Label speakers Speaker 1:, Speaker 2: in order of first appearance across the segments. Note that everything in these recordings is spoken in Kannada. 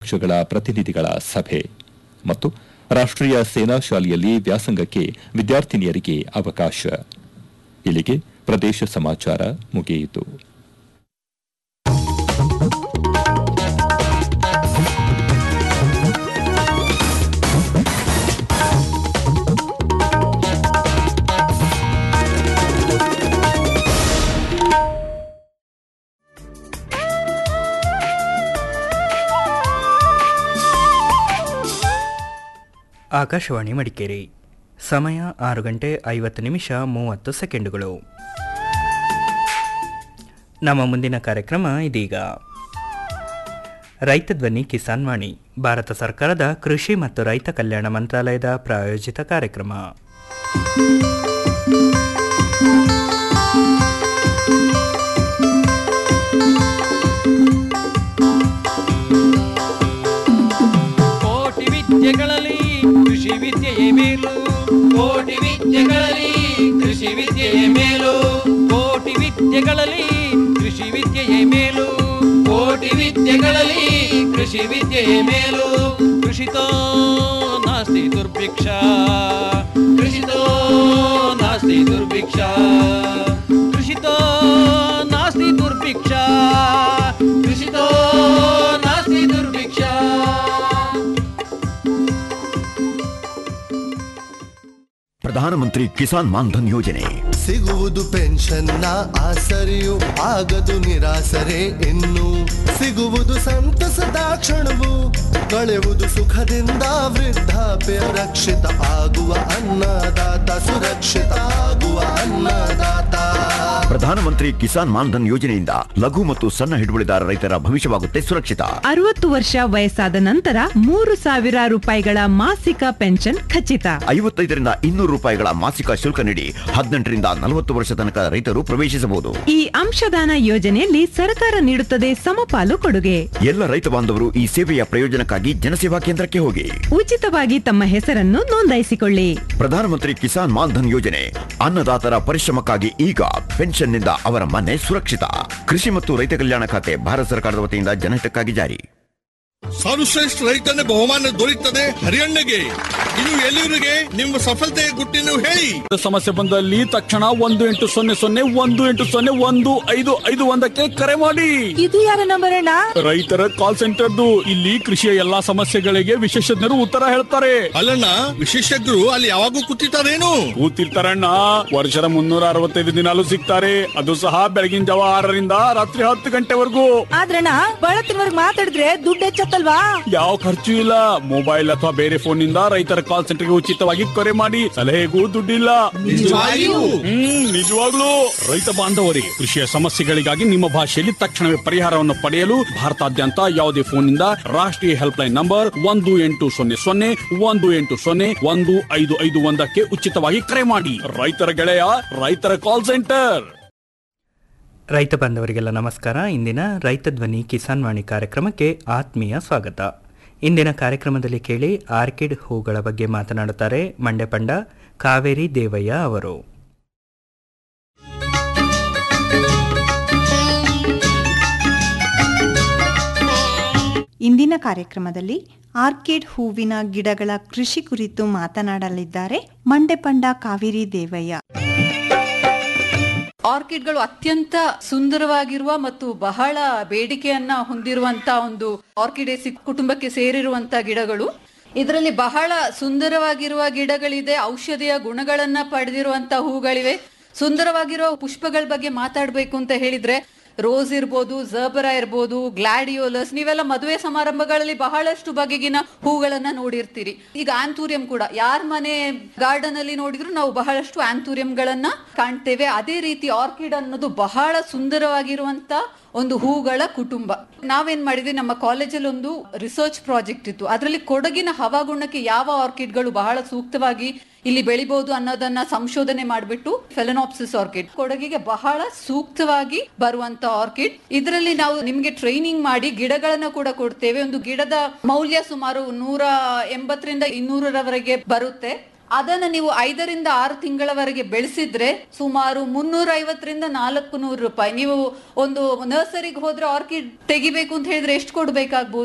Speaker 1: ಪಕ್ಷಗಳ ಪ್ರತಿನಿಧಿಗಳ ಸಭೆ ಮತ್ತು ರಾಷ್ಟೀಯ ಸೇನಾ ಶಾಲೆಯಲ್ಲಿ ವ್ಯಾಸಂಗಕ್ಕೆ ವಿದ್ಯಾರ್ಥಿನಿಯರಿಗೆ ಅವಕಾಶ ಇಲ್ಲಿಗೆ ಪ್ರದೇಶ ಸಮಾಚಾರ ಮುಗಿಯಿತು
Speaker 2: ಆಕಾಶವಾಣಿ ಮಡಿಕೇರಿ ಸಮಯ ಆರು ಗಂಟೆ ಐವತ್ತು ನಿಮಿಷ ಮೂವತ್ತು ಸೆಕೆಂಡುಗಳು ನಮ್ಮ ಮುಂದಿನ ಕಾರ್ಯಕ್ರಮ ಇದೀಗ ರೈತ ಧ್ವನಿ ಕಿಸಾನ್ ವಾಣಿ ಭಾರತ ಸರ್ಕಾರದ ಕೃಷಿ ಮತ್ತು ರೈತ ಕಲ್ಯಾಣ ಮಂತ್ರಾಲಯದ ಪ್ರಾಯೋಜಿತ ಕಾರ್ಯಕ್ರಮ
Speaker 3: ಕೋಟಿ ವಿದ್ಯೆಗಳಲ್ಲಿ ಕೃಷಿ ವಿದ್ಯೆಯೇ ಮೇಲು ಕೋಟಿ ವಿದ್ಯೆಗಳಲ್ಲಿ ಕೃಷಿ ವಿದ್ಯೆಯೇ ಮೇಲು ಕೋಟಿ ವಿದ್ಯೆಗಳಲ್ಲಿ ಕೃಷಿ ವಿದ್ಯೆಯೇ ಮೇಲು ಕೋಟಿ ವಿದ್ಯೆಗಳಲ್ಲಿ ಕೃಷಿ ವಿದ್ಯೆಯೇ ಮೇಲು ಕೃಷಿತೋ ನಾಸ್ತಿ ದುರ್ಭಿಕ್ಷ ಕೃಷಿತೋ ನಾಸ್ತಿ ದುರ್ಭಿಕ್ಷ ಕೃಷಿತೋ ನಾಸ್ತಿ ದುರ್ಭಿಕ್ಷ ಕೃಷಿತೋ ನಾಸ್ತಿ ದುರ್ಭಿಕ್ಷ
Speaker 4: ಪ್ರಧಾನಮಂತ್ರಿ ಕಿಸಾನ್ ಮಾನ್ಧನ್ ಯೋಜನೆ
Speaker 5: ಸಿಗುವುದು ಪೆನ್ಷನ್ನ ಆಸರೆಯು ಆಗದು ನಿರಾಸರೆ ಇನ್ನು ಸಿಗುವುದು ಸಂತಸದ ಕ್ಷಣವು ಕಳೆವುದು ಸುಖದಿಂದ ವೃದ್ಧಾಪ್ಯ ರಕ್ಷಿತ ಆಗುವ ಅನ್ನದಾತ ಸುರಕ್ಷಿತ ಆಗುವ ಅನ್ನದಾತ
Speaker 4: ಪ್ರಧಾನಮಂತ್ರಿ ಕಿಸಾನ್ ಮಾನ್ಧನ್ ಯೋಜನೆಯಿಂದ ಲಘು ಮತ್ತು ಸಣ್ಣ ಹಿಡುವಳಿದಾರ ರೈತರ ಭವಿಷ್ಯವಾಗುತ್ತೆ ಸುರಕ್ಷಿತ
Speaker 6: ಅರವತ್ತು ವರ್ಷ ವಯಸ್ಸಾದ ನಂತರ ಮೂರು ಸಾವಿರ ರೂಪಾಯಿಗಳ ಮಾಸಿಕ ಪೆನ್ಷನ್ ಖಚಿತ
Speaker 4: ಐವತ್ತೈದರಿಂದ ಇನ್ನೂರು ರೂಪಾಯಿಗಳ ಮಾಸಿಕ ಶುಲ್ಕ ನೀಡಿ ಹದಿನೆಂಟರಿಂದ ನಲವತ್ತು ವರ್ಷ ತನಕ ರೈತರು ಪ್ರವೇಶಿಸಬಹುದು
Speaker 6: ಈ ಅಂಶದಾನ ಯೋಜನೆಯಲ್ಲಿ ಸರ್ಕಾರ ನೀಡುತ್ತದೆ ಸಮಪಾಲು ಕೊಡುಗೆ
Speaker 4: ಎಲ್ಲ ರೈತ ಬಾಂಧವರು ಈ ಸೇವೆಯ ಪ್ರಯೋಜನಕ್ಕಾಗಿ ಜನಸೇವಾ ಕೇಂದ್ರಕ್ಕೆ ಹೋಗಿ
Speaker 6: ಉಚಿತವಾಗಿ ತಮ್ಮ ಹೆಸರನ್ನು ನೋಂದಾಯಿಸಿಕೊಳ್ಳಿ
Speaker 4: ಪ್ರಧಾನಮಂತ್ರಿ ಕಿಸಾನ್ ಮಾನ್ಧನ್ ಯೋಜನೆ ಅನ್ನದಾತರ ಪರಿಶ್ರಮಕ್ಕಾಗಿ ಈಗ ಪೆನ್ಷನ್ನಿಂದ ಅವರ ಮನೆ ಸುರಕ್ಷಿತ ಕೃಷಿ ಮತ್ತು ರೈತ ಕಲ್ಯಾಣ ಖಾತೆ ಭಾರತ ಸರ್ಕಾರದ ವತಿಯಿಂದ ಜನಹಿತಕ್ಕಾಗಿ ಜಾರಿ
Speaker 7: ಸರ್ವಶ್ರೇಷ್ಠ ರೈತನ ಬಹುಮಾನ ದೊರೆಯುತ್ತದೆ ಹರಿಯಣ್ಣಗೆ ಇದು ಎಲ್ಲರಿಗೆ ನಿಮ್ಮ ಸಫಲತೆಯ ಗುಟ್ಟಿನ ಹೇಳಿ
Speaker 8: ಸಮಸ್ಯೆ ಬಂದಲ್ಲಿ ತಕ್ಷಣ ಒಂದು ಎಂಟು ಸೊನ್ನೆ ಸೊನ್ನೆ ಒಂದು ಎಂಟು ಸೊನ್ನೆ ಒಂದು ಐದು ಐದು ಒಂದಕ್ಕೆ ಕರೆ ಮಾಡಿ
Speaker 6: ಇದು ಯಾರ ನಂಬರ್ ಅಣ್ಣ
Speaker 8: ರೈತರ ಕಾಲ್ ಸೆಂಟರ್ದು ಇಲ್ಲಿ ಕೃಷಿಯ ಎಲ್ಲಾ ಸಮಸ್ಯೆಗಳಿಗೆ ವಿಶೇಷಜ್ಞರು ಉತ್ತರ ಹೇಳ್ತಾರೆ
Speaker 7: ಅಲ್ಲಣ್ಣ ವಿಶೇಷಜ್ಞರು ಅಲ್ಲಿ ಯಾವಾಗೂ ಕೂತಿರ್ತಾರೇನು
Speaker 8: ಕೂತಿರ್ತಾರಣ್ಣ ವರ್ಷದ ಮುನ್ನೂರ ಅರವತ್ತೈದು ದಿನಾಲು ಸಿಗ್ತಾರೆ ಅದು ಸಹ ಬೆಳಗಿನ ಜಾವ ಆರರಿಂದ ರಾತ್ರಿ ಹತ್ತು ಗಂಟೆವರೆಗೂ
Speaker 6: ಆದ್ರಣ್ಣ ಬಳತ್ತಿನವರೆಗೆ ಮಾತಾಡಿದ್ರೆ ದುಡ್ಡು ಹೆಚ್ಚತ್ತಲ್ವಾ
Speaker 8: ಯಾವ ಖರ್ಚು ಇಲ್ಲ ಮೊಬೈಲ್ ಅಥವಾ ಬೇರೆ ಫೋನ್ ನಿಂದ ರೈತರ ಕಾಲ್ ಸೆಂಟರ್ಗೆ ಉಚಿತವಾಗಿ ಕರೆ ಮಾಡಿ ಸಲಹೆಗೂ ದುಡ್ಡಿಲ್ಲ
Speaker 7: ನಿಜವಾಗಿಯೂ?
Speaker 8: ಹ್ಮ್ ನಿಜವಾಗ್ಲೂ ರೈತ ಬಾಂಧವರಿಗೆ ಕೃಷಿಯ ಸಮಸ್ಯೆಗಳಿಗಾಗಿ ನಿಮ್ಮ ಭಾಷೆಯಲ್ಲಿ ತಕ್ಷಣವೇ ಪರಿಹಾರವನ್ನು ಪಡೆಯಲು ಭಾರತಾದ್ಯಂತ ಯಾವುದೇ ಫೋನ್ನಿಂದ ರಾಷ್ಟ್ರೀಯ ಹೆಲ್ಪ್ ಲೈನ್ ನಂಬರ್ ಒಂದು ಎಂಟು ಸೊನ್ನೆ ಸೊನ್ನೆ ಒಂದು ಎಂಟು ಸೊನ್ನೆ ಒಂದು ಐದು ಐದು ಒಂದಕ್ಕೆ ಉಚಿತವಾಗಿ ಕರೆ ಮಾಡಿ ರೈತರ ಗೆಳೆಯ ರೈತರ ಕಾಲ್ ಸೆಂಟರ್
Speaker 2: ರೈತ ಬಾಂಧವರಿಗೆಲ್ಲ ನಮಸ್ಕಾರ ಇಂದಿನ ರೈತ ಧ್ವನಿ ಕಿಸಾನ್ ವಾಣಿ ಕಾರ್ಯಕ್ರಮಕ್ಕೆ ಆತ್ಮೀಯ ಸ್ವಾಗತ ಇಂದಿನ ಕಾರ್ಯಕ್ರಮದಲ್ಲಿ ಕೇಳಿ ಆರ್ಕಿಡ್ ಹೂಗಳ ಬಗ್ಗೆ ಮಾತನಾಡುತ್ತಾರೆ ಮಂಡ್ಯ ಪಂಡ ಕಾವೇರಿ ದೇವಯ್ಯ ಅವರು
Speaker 9: ಇಂದಿನ ಕಾರ್ಯಕ್ರಮದಲ್ಲಿ ಆರ್ಕಿಡ್ ಹೂವಿನ ಗಿಡಗಳ ಕೃಷಿ ಕುರಿತು ಮಾತನಾಡಲಿದ್ದಾರೆ ಮಂಡೆಪಂಡ ಕಾವೇರಿ ದೇವಯ್ಯ
Speaker 10: ಆರ್ಕಿಡ್ಗಳು ಅತ್ಯಂತ ಸುಂದರವಾಗಿರುವ ಮತ್ತು ಬಹಳ ಬೇಡಿಕೆಯನ್ನ ಹೊಂದಿರುವಂತ ಒಂದು ಆರ್ಕಿಡೇಸಿ ಕುಟುಂಬಕ್ಕೆ ಸೇರಿರುವಂತ ಗಿಡಗಳು ಇದರಲ್ಲಿ ಬಹಳ ಸುಂದರವಾಗಿರುವ ಗಿಡಗಳಿದೆ ಔಷಧಿಯ ಗುಣಗಳನ್ನ ಪಡೆದಿರುವಂತ ಹೂಗಳಿವೆ ಸುಂದರವಾಗಿರುವ ಪುಷ್ಪಗಳ ಬಗ್ಗೆ ಮಾತಾಡ್ಬೇಕು ಅಂತ ಹೇಳಿದ್ರೆ ರೋಸ್ ಇರ್ಬೋದು ಜರ್ಬರ ಇರ್ಬೋದು ಗ್ಲಾಡಿಯೋಲಸ್ ನೀವೆಲ್ಲ ಮದುವೆ ಸಮಾರಂಭಗಳಲ್ಲಿ ಬಹಳಷ್ಟು ಬಗೆಗಿನ ಹೂಗಳನ್ನ ನೋಡಿರ್ತೀರಿ ಈಗ ಆಂಥೂರಿಯಂ ಕೂಡ ಯಾರ ಮನೆ ಗಾರ್ಡನ್ ಅಲ್ಲಿ ನೋಡಿದ್ರು ನಾವು ಬಹಳಷ್ಟು ಆಂಥೂರಿಯಂಗಳನ್ನ ಕಾಣ್ತೇವೆ ಅದೇ ರೀತಿ ಆರ್ಕಿಡ್ ಅನ್ನೋದು ಬಹಳ ಸುಂದರವಾಗಿರುವಂತ ಒಂದು ಹೂಗಳ ಕುಟುಂಬ ನಾವೇನ್ ಮಾಡಿದ್ವಿ ನಮ್ಮ ಕಾಲೇಜಲ್ಲಿ ಒಂದು ರಿಸರ್ಚ್ ಪ್ರಾಜೆಕ್ಟ್ ಇತ್ತು ಅದರಲ್ಲಿ ಕೊಡಗಿನ ಹವಾಗುಣಕ್ಕೆ ಯಾವ ಆರ್ಕಿಡ್ಗಳು ಬಹಳ ಸೂಕ್ತವಾಗಿ ಇಲ್ಲಿ ಬೆಳಿಬಹುದು ಅನ್ನೋದನ್ನ ಸಂಶೋಧನೆ ಮಾಡಿಬಿಟ್ಟು ಫೆಲನಾಪ್ಸಿಸ್ ಆರ್ಕಿಡ್ ಕೊಡಗಿಗೆ ಬಹಳ ಸೂಕ್ತವಾಗಿ ಬರುವಂತ ಆರ್ಕಿಡ್ ಇದರಲ್ಲಿ ನಾವು ನಿಮ್ಗೆ ಟ್ರೈನಿಂಗ್ ಮಾಡಿ ಗಿಡಗಳನ್ನ ಕೂಡ ಕೊಡ್ತೇವೆ ಒಂದು ಗಿಡದ ಮೌಲ್ಯ ಸುಮಾರು ನೂರ ಎಂಬತ್ತರಿಂದ ಇನ್ನೂರರವರೆಗೆ ಬರುತ್ತೆ ಅದನ್ನ ನೀವು ಐದರಿಂದ ಆರು ತಿಂಗಳವರೆಗೆ ಬೆಳೆಸಿದ್ರೆ ಸುಮಾರು ಮುನ್ನೂರ ಐವತ್ತರಿಂದ ನಾಲ್ಕು ನೂರು ರೂಪಾಯಿ ನೀವು ಒಂದು ನರ್ಸರಿಗೆ ಹೋದ್ರೆ ಆರ್ಕಿಡ್ ತೆಗಿಬೇಕು ಅಂತ ಹೇಳಿದ್ರೆ ಎಷ್ಟು ಕೊಡ್ಬೇಕಾಗ್ಬೋದು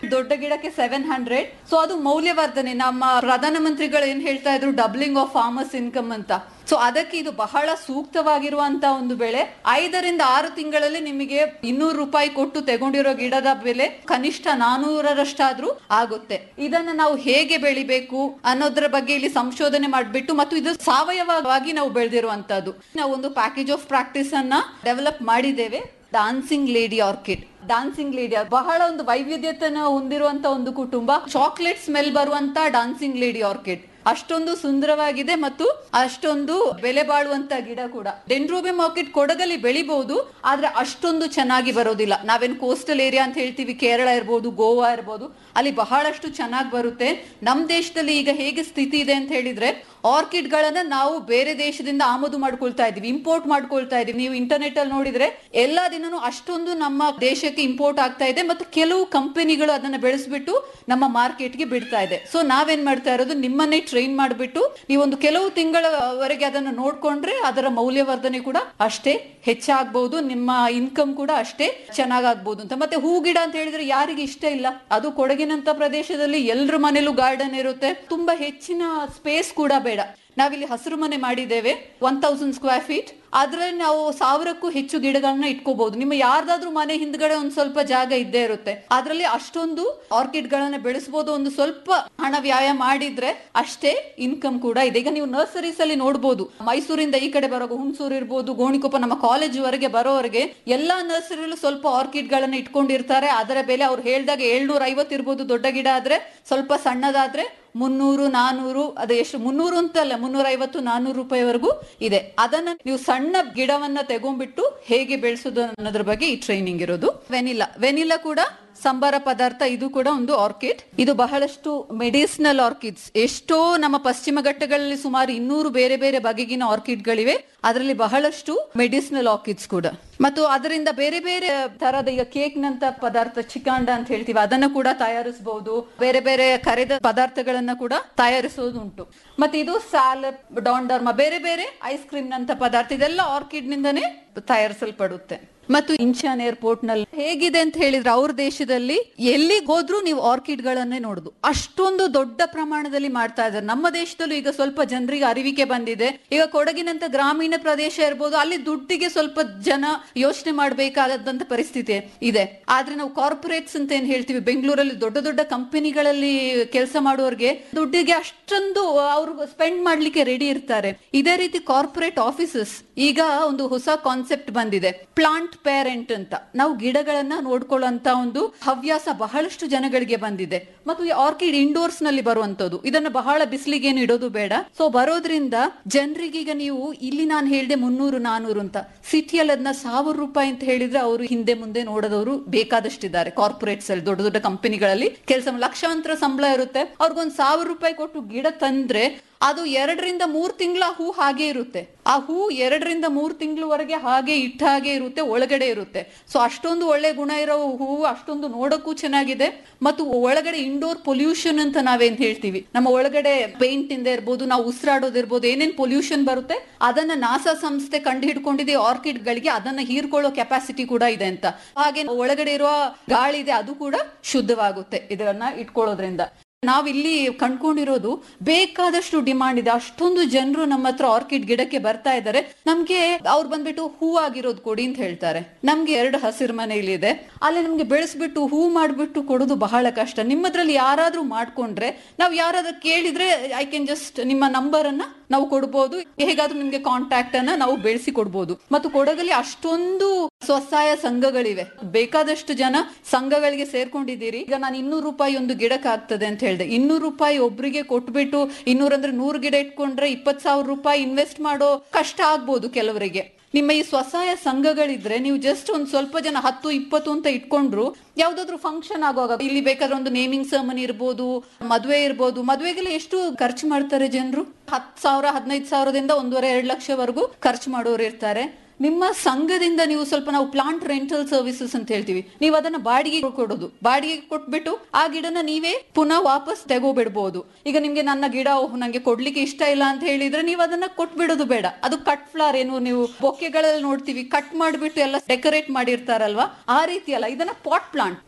Speaker 10: ದೊಡ್ಡ ಗಿಡಕ್ಕೆ ಸೆವೆನ್ ಹಂಡ್ರೆಡ್ ಸೊ ಅದು ಮೌಲ್ಯವರ್ಧನೆ ನಮ್ಮ ಪ್ರಧಾನಮಂತ್ರಿಗಳು ಏನ್ ಹೇಳ್ತಾ ಇದ್ರು ಡಬ್ಲಿಂಗ್ ಆಫ್ ಫಾರ್ಮರ್ಸ್ ಇನ್ಕಮ್ ಅಂತ ಸೊ ಅದಕ್ಕೆ ಇದು ಬಹಳ ಸೂಕ್ತವಾಗಿರುವಂತ ಒಂದು ಬೆಳೆ ಐದರಿಂದ ಆರು ತಿಂಗಳಲ್ಲಿ ನಿಮಗೆ ಇನ್ನೂರು ರೂಪಾಯಿ ಕೊಟ್ಟು ತಗೊಂಡಿರೋ ಗಿಡದ ಬೆಲೆ ಕನಿಷ್ಠ ನಾನೂರರಷ್ಟಾದ್ರೂ ಆಗುತ್ತೆ ಇದನ್ನ ನಾವು ಹೇಗೆ ಬೆಳಿಬೇಕು ಅನ್ನೋದ್ರ ಬಗ್ಗೆ ಇಲ್ಲಿ ಸಂಶೋಧನೆ ಮಾಡ್ಬಿಟ್ಟು ಮತ್ತು ಇದು ಸಾವಯವವಾಗಿ ನಾವು ಬೆಳೆದಿರುವಂತದ್ದು ನಾವು ಒಂದು ಪ್ಯಾಕೇಜ್ ಆಫ್ ಪ್ರಾಕ್ಟೀಸ್ ಅನ್ನ ಡೆವಲಪ್ ಮಾಡಿದ್ದೇವೆ dancing lady orchid dancing lady ಬಹಳ ಒಂದು ವೈವಿಧ್ಯತೆನ ಹೊಂದಿರುವಂತ ಒಂದು ಕುಟುಂಬ ಚಾಕ್ಲೇಟ್ ಸ್ಮೆಲ್ ಬರುವಂತ ಡಾನ್ಸಿಂಗ್ ಲೇಡಿ ಆರ್ಕಿಡ್ ಅಷ್ಟೊಂದು ಸುಂದರವಾಗಿದೆ ಮತ್ತು ಅಷ್ಟೊಂದು ಬೆಲೆ ಬಾಳುವಂತ ಗಿಡ ಕೂಡ ಡೆಂಡ್ರೋಬಿಯಂ ಆರ್ಕಿಡ್ ಕೊಡಗಲ್ಲಿ ಬೆಳಿಬಹುದು ಆದ್ರೆ ಅಷ್ಟೊಂದು ಚೆನ್ನಾಗಿ ಬರೋದಿಲ್ಲ ನಾವೇನ್ ಕೋಸ್ಟಲ್ ಏರಿಯಾ ಅಂತ ಹೇಳ್ತೀವಿ ಕೇರಳ ಇರ್ಬೋದು ಗೋವಾ ಇರ್ಬೋದು ಅಲ್ಲಿ ಬಹಳಷ್ಟು ಚೆನ್ನಾಗಿ ಬರುತ್ತೆ ನಮ್ ದೇಶದಲ್ಲಿ ಈಗ ಹೇಗೆ ಸ್ಥಿತಿ ಇದೆ ಅಂತ ಹೇಳಿದ್ರೆ ಆರ್ಕಿಡ್ ಗಳನ್ನ ನಾವು ಬೇರೆ ದೇಶದಿಂದ ಆಮದು ಮಾಡ್ಕೊಳ್ತಾ ಇದೀವಿ ಇಂಪೋರ್ಟ್ ಮಾಡ್ಕೊಳ್ತಾ ಇದೀವಿ ನೀವು ಇಂಟರ್ನೆಟ್ ಅಲ್ಲಿ ನೋಡಿದ್ರೆ ಎಲ್ಲಾ ದಿನನೂ ಅಷ್ಟೊಂದು ನಮ್ಮ ದೇಶಕ್ಕೆ ಇಂಪೋರ್ಟ್ ಆಗ್ತಾ ಇದೆ ಮತ್ತು ಕೆಲವು ಕಂಪನಿಗಳು ಅದನ್ನ ಬೆಳೆಸ್ಬಿಟ್ಟು ನಮ್ಮ ಮಾರ್ಕೆಟ್ಗೆ ಬಿಡ್ತಾ ಇದೆ ಸೊ ನಾವೇನ್ ಮಾಡ್ತಾ ಇರೋದು ನಿಮ್ಮನ್ನೇ ಟ್ರೈನ್ ಮಾಡಿಬಿಟ್ಟು ನೀವೊಂದು ಕೆಲವು ತಿಂಗಳವರೆಗೆ ಅದನ್ನ ನೋಡ್ಕೊಂಡ್ರೆ ಅದರ ಮೌಲ್ಯವರ್ಧನೆ ಕೂಡ ಅಷ್ಟೇ ಹೆಚ್ಚಾಗ್ಬಹುದು ನಿಮ್ಮ ಇನ್ಕಮ್ ಕೂಡ ಅಷ್ಟೇ ಚೆನ್ನಾಗಾಗ್ಬೋದು ಅಂತ ಮತ್ತೆ ಹೂ ಗಿಡ ಅಂತ ಹೇಳಿದ್ರೆ ಯಾರಿಗೆ ಇಷ್ಟ ಇಲ್ಲ ಅದು ಕೊಡಗಿನಂತ ಪ್ರದೇಶದಲ್ಲಿ ಎಲ್ರ ಮನೇಲೂ ಗಾರ್ಡನ್ ಇರುತ್ತೆ ತುಂಬಾ ಹೆಚ್ಚಿನ ಸ್ಪೇಸ್ ಕೂಡ ಬೇಡ ನಾವಿಲ್ಲಿ ಹಸಿರು ಮನೆ ಮಾಡಿದ್ದೇವೆ ಒನ್ ತೌಸಂಡ್ ಸ್ಕ್ವೇರ್ ಫೀಟ್ ಅದ್ರಲ್ಲಿ ನಾವು ಸಾವಿರಕ್ಕೂ ಹೆಚ್ಚು ಗಿಡಗಳನ್ನ ಇಟ್ಕೋಬಹುದು ನಿಮ್ಮ ಯಾರ್ದಾದ್ರೂ ಮನೆ ಹಿಂದ್ಗಡೆ ಒಂದ್ ಸ್ವಲ್ಪ ಜಾಗ ಇದ್ದೇ ಇರುತ್ತೆ ಅದ್ರಲ್ಲಿ ಅಷ್ಟೊಂದು ಆರ್ಕಿಡ್ ಗಳನ್ನ ಬೆಳೆಸಬಹುದು ಒಂದು ಸ್ವಲ್ಪ ಹಣ ವ್ಯಾಯ ಮಾಡಿದ್ರೆ ಅಷ್ಟೇ ಇನ್ಕಮ್ ಕೂಡ ಇದೆ ಈಗ ನೀವು ನರ್ಸರೀಸ್ ಅಲ್ಲಿ ನೋಡ್ಬೋದು ಮೈಸೂರಿಂದ ಈ ಕಡೆ ಬರೋ ಹುಣಸೂರು ಇರ್ಬೋದು ಗೋಣಿಕೊಪ್ಪ ನಮ್ಮ ಕಾಲೇಜ್ ವರೆಗೆ ಬರೋವರೆಗೆ ಎಲ್ಲಾ ನರ್ಸರಿಯಲ್ಲೂ ಸ್ವಲ್ಪ ಆರ್ಕಿಡ್ ಗಳನ್ನ ಇಟ್ಕೊಂಡಿರ್ತಾರೆ ಅದರ ಬೆಲೆ ಅವ್ರು ಹೇಳ್ದಾಗ ಏಳ್ನೂರ ಐವತ್ತು ಇರ್ಬೋದು ದೊಡ್ಡ ಗಿಡ ಆದ್ರೆ ಸ್ವಲ್ಪ ಸಣ್ಣದಾದ್ರೆ ಮುನ್ನೂರು ನಾನೂರು ಅದು ಎಷ್ಟು ಮುನ್ನೂರು ಅಂತಲ್ಲ ಮುನ್ನೂರ ಐವತ್ತು ನಾನೂರು ರೂಪಾಯಿವರೆಗೂ ಇದೆ ಅದನ್ನ ನೀವು ಸಣ್ಣ ಗಿಡವನ್ನ ತಗೊಂಡ್ಬಿಟ್ಟು ಹೇಗೆ ಬೆಳೆಸೋದು ಅನ್ನೋದ್ರ ಬಗ್ಗೆ ಈ ಟ್ರೈನಿಂಗ್ ಇರೋದು ವೆನಿಲಾ ವೆನಿಲಾ ಕೂಡ ಸಂಬಾರ ಪದಾರ್ಥ ಇದು ಕೂಡ ಒಂದು ಆರ್ಕಿಡ್ ಇದು ಬಹಳಷ್ಟು ಮೆಡಿಸಿನಲ್ ಆರ್ಕಿಡ್ಸ್ ಎಷ್ಟೋ ನಮ್ಮ ಪಶ್ಚಿಮ ಘಟ್ಟಗಳಲ್ಲಿ ಸುಮಾರು ಇನ್ನೂರು ಬೇರೆ ಬೇರೆ ಬಗೆಗಿನ ಆರ್ಕಿಡ್ಗಳಿವೆ ಅದರಲ್ಲಿ ಬಹಳಷ್ಟು ಮೆಡಿಸಿನಲ್ ಆರ್ಕಿಡ್ಸ್ ಕೂಡ ಮತ್ತು ಅದರಿಂದ ಬೇರೆ ಬೇರೆ ತರದ ಈಗ ಕೇಕ್ ನಂತ ಪದಾರ್ಥ ಚಿಕಾಂಡ ಅಂತ ಹೇಳ್ತೀವಿ ಅದನ್ನ ಕೂಡ ತಯಾರಿಸಬಹುದು ಬೇರೆ ಬೇರೆ ಕರೆದ ಪದಾರ್ಥಗಳನ್ನ ಕೂಡ ತಯಾರಿಸೋದು ಉಂಟು ಮತ್ತೆ ಇದು ಸ್ಯಾಲಪ್ ಡಾಂಡರ್ಮ ಬೇರೆ ಬೇರೆ ಐಸ್ ಕ್ರೀಮ್ ನಂತ ಪದಾರ್ಥ ಇದೆಲ್ಲ ಆರ್ಕಿಡ್ ನಿಂದನೇ ತಯಾರಿಸಲ್ಪಡುತ್ತೆ ಮತ್ತು ಇಂಚಾನ್ ಏರ್ಪೋರ್ಟ್ ನಲ್ಲಿ ಹೇಗಿದೆ ಅಂತ ಹೇಳಿದ್ರೆ ಅವ್ರ ದೇಶದಲ್ಲಿ ಎಲ್ಲಿಗೆ ಹೋದ್ರೂ ನೀವು ಆರ್ಕಿಡ್ ಗಳನ್ನೇ ನೋಡುದು ಅಷ್ಟೊಂದು ದೊಡ್ಡ ಪ್ರಮಾಣದಲ್ಲಿ ಮಾಡ್ತಾ ಇದ್ದಾರೆ ನಮ್ಮ ದೇಶದಲ್ಲೂ ಈಗ ಸ್ವಲ್ಪ ಜನರಿಗೆ ಅರಿವಿಕೆ ಬಂದಿದೆ ಈಗ ಕೊಡಗಿನಂತ ಗ್ರಾಮೀಣ ಪ್ರದೇಶ ಇರ್ಬೋದು ಅಲ್ಲಿ ದುಡ್ಡಿಗೆ ಸ್ವಲ್ಪ ಜನ ಯೋಚನೆ ಮಾಡಬೇಕಾದಂತ ಪರಿಸ್ಥಿತಿ ಇದೆ ಆದ್ರೆ ನಾವು ಕಾರ್ಪೊರೇಟ್ಸ್ ಅಂತ ಏನ್ ಹೇಳ್ತೀವಿ ಬೆಂಗಳೂರಲ್ಲಿ ದೊಡ್ಡ ದೊಡ್ಡ ಕಂಪನಿಗಳಲ್ಲಿ ಕೆಲಸ ಮಾಡುವವರಿಗೆ ದುಡ್ಡಿಗೆ ಅಷ್ಟೊಂದು ಅವರು ಸ್ಪೆಂಡ್ ಮಾಡ್ಲಿಕ್ಕೆ ರೆಡಿ ಇರ್ತಾರೆ ಇದೇ ರೀತಿ ಕಾರ್ಪೊರೇಟ್ ಆಫೀಸಸ್ ಈಗ ಒಂದು ಹೊಸ ಕಾನ್ಸೆಪ್ಟ್ ಬಂದಿದೆ ಪ್ಲಾಂಟ್ ಪೇರೆಂಟ್ ಅಂತ ನಾವು ಗಿಡಗಳನ್ನ ನೋಡ್ಕೊಳ್ಳುವಂತ ಒಂದು ಹವ್ಯಾಸ ಬಹಳಷ್ಟು ಜನಗಳಿಗೆ ಬಂದಿದೆ ಮತ್ತು ಈ ಆರ್ಕಿಡ್ ಇಂಡೋರ್ಸ್ ನಲ್ಲಿ ಬರುವಂತದ್ದು ಇದನ್ನ ಬಹಳ ಬಿಸಿಲಿಗೆ ಏನು ಇಡೋದು ಬೇಡ ಸೊ ಬರೋದ್ರಿಂದ ಜನರಿಗೆ ಈಗ ನೀವು ಇಲ್ಲಿ ನಾನು ಹೇಳ್ದೆ ಮುನ್ನೂರು ನಾನೂರು ಅಂತ ಸಿಟಿಯಲ್ಲಿ ಅದನ್ನ ಸಾವಿರ ರೂಪಾಯಿ ಅಂತ ಹೇಳಿದ್ರೆ ಅವರು ಹಿಂದೆ ಮುಂದೆ ನೋಡೋದವರು ಬೇಕಾದಷ್ಟಿದ್ದಾರೆ ಕಾರ್ಪೊರೇಟ್ಸ್ ಅಲ್ಲಿ ದೊಡ್ಡ ದೊಡ್ಡ ಕಂಪನಿಗಳಲ್ಲಿ ಕೆಲಸ ಲಕ್ಷಾಂತರ ಸಂಬಳ ಇರುತ್ತೆ ಅವ್ರಿಗೊಂದು ಸಾವಿರ ರೂಪಾಯಿ ಕೊಟ್ಟು ಗಿಡ ತಂದ್ರೆ ಅದು ಎರಡರಿಂದ ಮೂರ್ ತಿಂಗಳ ಹೂ ಹಾಗೆ ಇರುತ್ತೆ ಆ ಹೂ ಎರಡರಿಂದ ಮೂರ್ ತಿಂಗಳವರೆಗೆ ಹಾಗೆ ಇಟ್ಟ ಹಾಗೆ ಇರುತ್ತೆ ಒಳಗಡೆ ಇರುತ್ತೆ ಸೊ ಅಷ್ಟೊಂದು ಒಳ್ಳೆ ಗುಣ ಇರೋ ಹೂವು ಅಷ್ಟೊಂದು ನೋಡಕ್ಕೂ ಚೆನ್ನಾಗಿದೆ ಮತ್ತು ಒಳಗಡೆ ಇಂಡೋರ್ ಪೊಲ್ಯೂಷನ್ ಅಂತ ನಾವೇನ್ ಹೇಳ್ತೀವಿ ನಮ್ಮ ಒಳಗಡೆ ಪೇಂಟ್ ಇಂದ ಇರ್ಬೋದು ನಾವು ಉಸಿರಾಡೋದಿರ್ಬೋದು ಏನೇನ್ ಪೊಲ್ಯೂಷನ್ ಬರುತ್ತೆ ಅದನ್ನ ನಾಸಾ ಸಂಸ್ಥೆ ಕಂಡು ಹಿಡ್ಕೊಂಡಿದೆ ಆರ್ಕಿಡ್ ಗಳಿಗೆ ಅದನ್ನ ಹೀರ್ಕೊಳ್ಳೋ ಕೆಪಾಸಿಟಿ ಕೂಡ ಇದೆ ಅಂತ ಹಾಗೆ ಒಳಗಡೆ ಇರುವ ಗಾಳಿ ಇದೆ ಅದು ಕೂಡ ಶುದ್ಧವಾಗುತ್ತೆ ಇದನ್ನ ಇಟ್ಕೊಳ್ಳೋದ್ರಿಂದ ನಾವಿಲ್ಲಿ ಕಂಡ್ಕೊಂಡಿರೋದು ಬೇಕಾದಷ್ಟು ಡಿಮಾಂಡ್ ಇದೆ ಅಷ್ಟೊಂದು ಜನರು ನಮ್ಮ ಹತ್ರ ಆರ್ಕಿಡ್ ಗಿಡಕ್ಕೆ ಬರ್ತಾ ಇದ್ದಾರೆ ನಮ್ಗೆ ಅವ್ರು ಬಂದ್ಬಿಟ್ಟು ಹೂ ಆಗಿರೋದು ಕೊಡಿ ಅಂತ ಹೇಳ್ತಾರೆ ನಮ್ಗೆ ಎರಡು ಹಸಿರು ಮನೆಯಲ್ಲಿ ಇದೆ ಅಲ್ಲಿ ನಮ್ಗೆ ಬೆಳೆಸ್ಬಿಟ್ಟು ಹೂ ಮಾಡ್ಬಿಟ್ಟು ಕೊಡೋದು ಬಹಳ ಕಷ್ಟ ನಿಮ್ಮದ್ರಲ್ಲಿ ಯಾರಾದ್ರೂ ಮಾಡ್ಕೊಂಡ್ರೆ ನಾವು ಯಾರಾದ್ರೂ ಕೇಳಿದ್ರೆ ಐ ಕ್ಯಾನ್ ಜಸ್ಟ್ ನಿಮ್ಮ ನಂಬರ್ ಅನ್ನ ನಾವು ಕೊಡ್ಬೋದು ಹೇಗಾದ್ರೂ ನಿಮ್ಗೆ ಕಾಂಟ್ಯಾಕ್ಟ್ ಅನ್ನ ನಾವು ಬೆಳೆಸಿ ಕೊಡ್ಬೋದು ಮತ್ತು ಕೊಡಗಲ್ಲಿ ಅಷ್ಟೊಂದು ಸ್ವಸಹಾಯ ಸಂಘಗಳಿವೆ ಬೇಕಾದಷ್ಟು ಜನ ಸಂಘಗಳಿಗೆ ಸೇರ್ಕೊಂಡಿದ್ದೀರಿ ಈಗ ನಾನು ಇನ್ನೂರು ರೂಪಾಯಿ ಒಂದು ಗಿಡಕ್ಕೆ ಆಗ್ತದೆ ಅಂತ ಹೇಳಿದೆ ಇನ್ನೂರು ರೂಪಾಯಿ ಒಬ್ರಿಗೆ ಕೊಟ್ಬಿಟ್ಟು ಇನ್ನೂರ ಅಂದ್ರೆ ನೂರು ಗಿಡ ಇಟ್ಕೊಂಡ್ರೆ ಇಪ್ಪತ್ ಸಾವಿರ ರೂಪಾಯಿ ಇನ್ವೆಸ್ಟ್ ಮಾಡೋ ಕಷ್ಟ ಆಗ್ಬೋದು ಕೆಲವರಿಗೆ ನಿಮ್ಮ ಈ ಸ್ವಸಹಾಯ ಸಂಘಗಳಿದ್ರೆ ನೀವು ಜಸ್ಟ್ ಒಂದ್ ಸ್ವಲ್ಪ ಜನ ಹತ್ತು ಇಪ್ಪತ್ತು ಅಂತ ಇಟ್ಕೊಂಡ್ರು ಯಾವ್ದಾದ್ರು ಫಂಕ್ಷನ್ ಆಗುವಾಗ ಇಲ್ಲಿ ಬೇಕಾದ್ರೆ ಒಂದು ನೇಮಿಂಗ್ ಸರ್ಮನಿ ಇರ್ಬೋದು ಮದ್ವೆ ಇರ್ಬೋದು ಮದ್ವೆಗೆಲ್ಲ ಎಷ್ಟು ಖರ್ಚು ಮಾಡ್ತಾರೆ ಜನರು ಹತ್ತು ಸಾವಿರ ಹದಿನೈದು ಸಾವಿರದಿಂದ ಒಂದೂವರೆ ಎರಡು ಲಕ್ಷವರೆಗೂ ಖರ್ಚು ಮಾಡೋರು ಇರ್ತಾರೆ ನಿಮ್ಮ ಸಂಘದಿಂದ ನೀವು ಸ್ವಲ್ಪ ನಾವು ಪ್ಲಾಂಟ್ ರೆಂಟಲ್ ಸರ್ವಿಸಸ್ ಅಂತ ಹೇಳ್ತೀವಿ ನೀವು ಅದನ್ನ ಬಾಡಿಗೆ ಕೊಡೋದು ಬಾಡಿಗೆ ಕೊಟ್ಬಿಟ್ಟು ಆ ಗಿಡನ ನೀವೇ ಪುನಃ ವಾಪಸ್ ತೆಗೋಬಿಡ್ಬೋದು ಈಗ ನಿಮ್ಗೆ ನನ್ನ ಗಿಡ ಓಹ್, ನಂಗೆ ಕೊಡ್ಲಿಕ್ಕೆ ಇಷ್ಟ ಇಲ್ಲ ಅಂತ ಹೇಳಿದ್ರೆ ನೀವು ಅದನ್ನ ಕೊಟ್ಬಿಡೋದು ಬೇಡ ಅದು ಕಟ್ ಫ್ಲವರ್ ಏನು ನೀವು ಬೊಕ್ಕೆಗಳಲ್ಲಿ ನೋಡ್ತೀವಿ ಕಟ್ ಮಾಡಿಬಿಟ್ಟು ಎಲ್ಲ ಡೆಕೋರೇಟ್ ಮಾಡಿರ್ತಾರಲ್ವಾ ಆ ರೀತಿ ಅಲ್ಲ ಇದನ್ನ ಪಾಟ್ ಪ್ಲಾಂಟ್